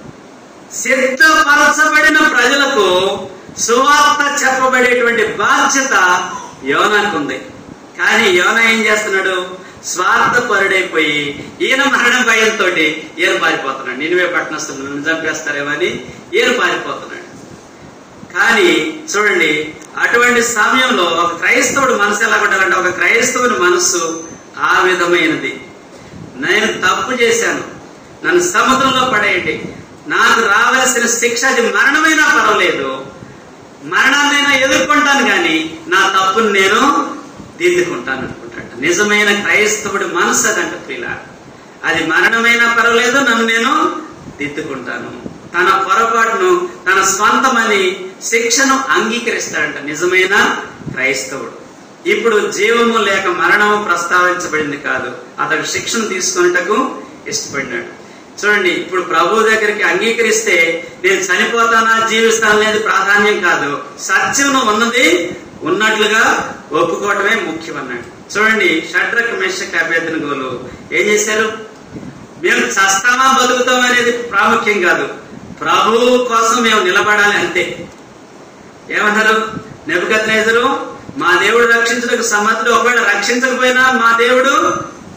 Speaker 1: సిద్ధపరచబడిన ప్రజలకు సువార్త చెప్పబడేటువంటి బాధ్యత యోనాకు ఉంది కానీ యోన ఏం చేస్తున్నాడు స్వార్థపరుడైపోయి ఈయన మరణ భయంతో ఈయన పారిపోతున్నాడు నినివే పట్టణస్తులు నన్ను చంపేస్తారేమని ఈయన పారిపోతున్నాడు కానీ చూడండి అటువంటి సమయంలో ఒక క్రైస్తవుడు మనసు ఎలా ఉండాలంటే ఒక క్రైస్తవుని మనస్సు ఆ విధమైనది నేను తప్పు చేశాను నన్ను సముద్రంలో పడేయండి నాకు రావాల్సిన శిక్ష అది మరణమైనా పర్వాలేదు మరణాన్నైనా ఎదుర్కొంటాను కానీ నా తప్పును నేను దిద్దుకుంటాను అనుకుంటాడు నిజమైన క్రైస్తవుడి మనసు అదంట ప్రియుల అది మరణమైనా పర్వాలేదు నన్ను నేను దిద్దుకుంటాను తన పొరపాటును తన స్వంతమని శిక్షను అంగీకరిస్తాడంట నిజమైన క్రైస్తవుడు ఇప్పుడు జీవము లేక మరణము ప్రస్తావించబడింది కాదు అతడు శిక్షను తీసుకున్నటకు ఇష్టపడినాడు చూడండి ఇప్పుడు ప్రభు దగ్గరికి అంగీకరిస్తే నేను చనిపోతానా జీవిస్తాను అనేది ప్రాధాన్యం కాదు సత్యం ఉన్నది ఉన్నట్లుగా ఒప్పుకోవటమే ముఖ్యం అన్నాడు చూడండి షడ్రక్ మెషక్ అభ్యర్థిని గోలు ఏం చేశారు మేము చస్తామా బతుకుతామా అనేది ప్రాముఖ్యం కాదు ప్రభు కోసం మేము నిలబడాలి అంతే ఏమన్నారు నెబుకద్నేజరు మా దేవుడు రక్షించడానికి సమర్థుడు ఒకవేళ రక్షించకపోయినా మా దేవుడు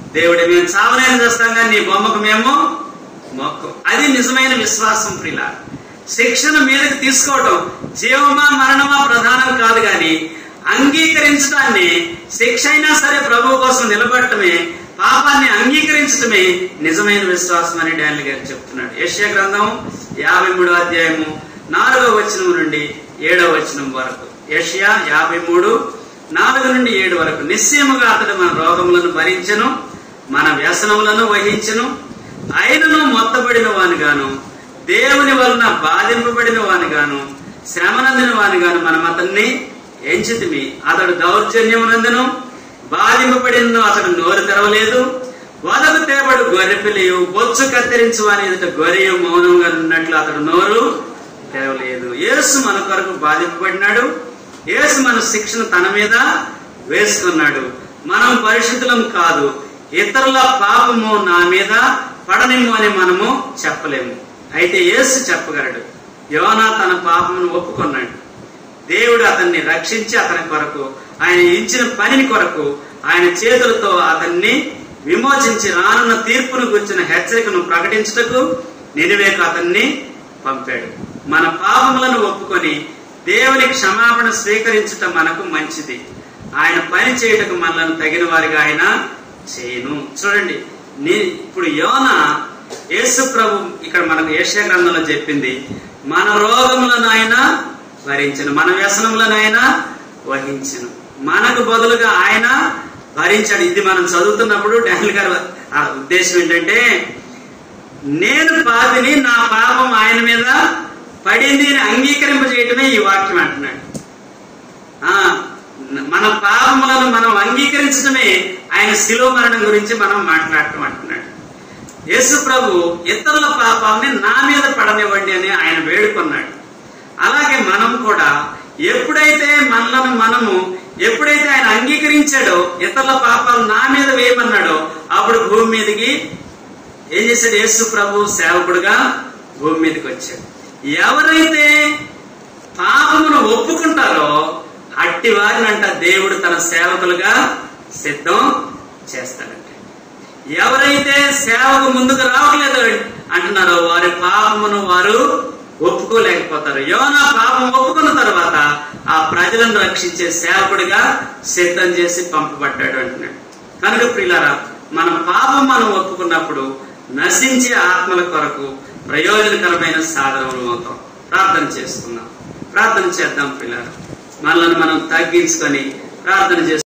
Speaker 1: దేవుడి మేము చావనైనా చేస్తాం కానీ నీ బొమ్మకు మేము మొక్కు అది నిజమైన విశ్వాసం ప్రిల శిక్షణ మీదకి తీసుకోవటం జీవమా మరణమా ప్రధానం కాదు కానీ అంగీకరించడాన్ని శిక్ష అయినా సరే ప్రభు కోసం నిలబడటమే పాపాన్ని అంగీకరించడమే నిజమైన విశ్వాసం అని డాన్లీ గారు చెప్తున్నాడు యశ్యా గ్రంథం యాభై మూడో అధ్యాయము నాలుగో వచనం నుండి ఏడవ వచనం వరకు యష్యా యాభై మూడు నాలుగు నుండి ఏడు వరకు నిశ్చయముగా అతడు మన రోగములను భరించను మన వ్యసనములను వహించను అయినను మొత్తబడిన వానిగాను దేవుని వలన బాధింపబడిన వానిగాను శ్రమనందిన వానిగాను మనం అతన్ని ఎంచితిమి అతడు దౌర్జన్యమునందును బాధింపబడిన అతడు నోరు తెరవలేదు వదకు తేబడు గొర్రెపిల్లియు బొచ్చు కత్తిరించు వాని ఎదుట గొర్రెయు మౌనంగా ఉన్నట్లు అతడు నోరు తెరవలేదు యేసు మన కొరకు బాధింపబడినాడు యేసు మన శిక్షణ తన మీద వేసుకున్నాడు మనం పరిశుద్ధులం కాదు ఇతరుల పాపము నా మీద పడనిమ్ము అని మనము చెప్పలేము అయితే యేసు చెప్పగలడు యోనా తన పాపమును ఒప్పుకున్నాడు దేవుడు అతన్ని రక్షించి అతని కొరకు ఆయన ఇచ్చిన పనిని కొరకు ఆయన చేతులతో అతన్ని విమోచించి రానున్న తీర్పును గురించిన హెచ్చరికను ప్రకటించుటకు నినివేకు అతన్ని పంపాడు మన పాపములను ఒప్పుకొని దేవుని క్షమాపణ స్వీకరించుట మనకు మంచిది ఆయన పని చేయుటకు మనలను తగిన వారిగా ఆయన చేయను చూడండి నీ ఇప్పుడు యోన యేసు ప్రభు ఇక్కడ మనకు ఏషియా గ్రంథంలో చెప్పింది మన రోగములను ఆయన భరించను మన వ్యసనములను ఆయన వహించను మనకు బదులుగా ఆయన భరించాడు ఇది మనం చదువుతున్నప్పుడు డానిల్ గారు ఆ ఉద్దేశం ఏంటంటే నేను పాపిని నా పాపం ఆయన మీద పడింది అని అంగీకరింపజేయటమే ఈ వాక్యం అంటున్నాడు ఆ మన పాపములను మనం అంగీకరించడమే ఆయన శిలువ మరణం గురించి మనం మాట్లాడటం అంటున్నాడు యేసు ప్రభు ఇతరుల పాపాలని నా మీద పడనివ్వండి అని ఆయన వేడుకున్నాడు అలాగే మనం కూడా ఎప్పుడైతే మనలను మనము ఎప్పుడైతే ఆయన అంగీకరించాడో ఇతరుల పాపాలు నా మీద వేయమన్నాడో అప్పుడు భూమి మీదకి ఏం చేశాడు యేసు ప్రభు సేవకుడుగా భూమి మీదకి వచ్చాడు ఎవరైతే పాపమును ఒప్పుకుంటారో అట్టి వారినంట దేవుడు తన సేవకులుగా సిద్ధం చేస్తాడంట ఎవరైతే సేవకు ముందుకు రావట్లేదు అంటున్నారో వారి పాపమును వారు ఒప్పుకోలేకపోతారు యోనా పాపం ఒప్పుకున్న తర్వాత ఆ ప్రజలను రక్షించే సేవకుడిగా సిద్ధం చేసి పంపబడ్డాడు అంటున్నాడు కనుక ప్రియులారా మన పాపం మనం ఒప్పుకున్నప్పుడు నశించే ఆత్మల కొరకు ప్రయోజనకరమైన సాధనలు అవుతాం ప్రార్థన చేసుకుందాం ప్రార్థన చేద్దాం పిల్లలు మనల్ని మనం తగ్గించుకొని ప్రార్థన చేస్తాం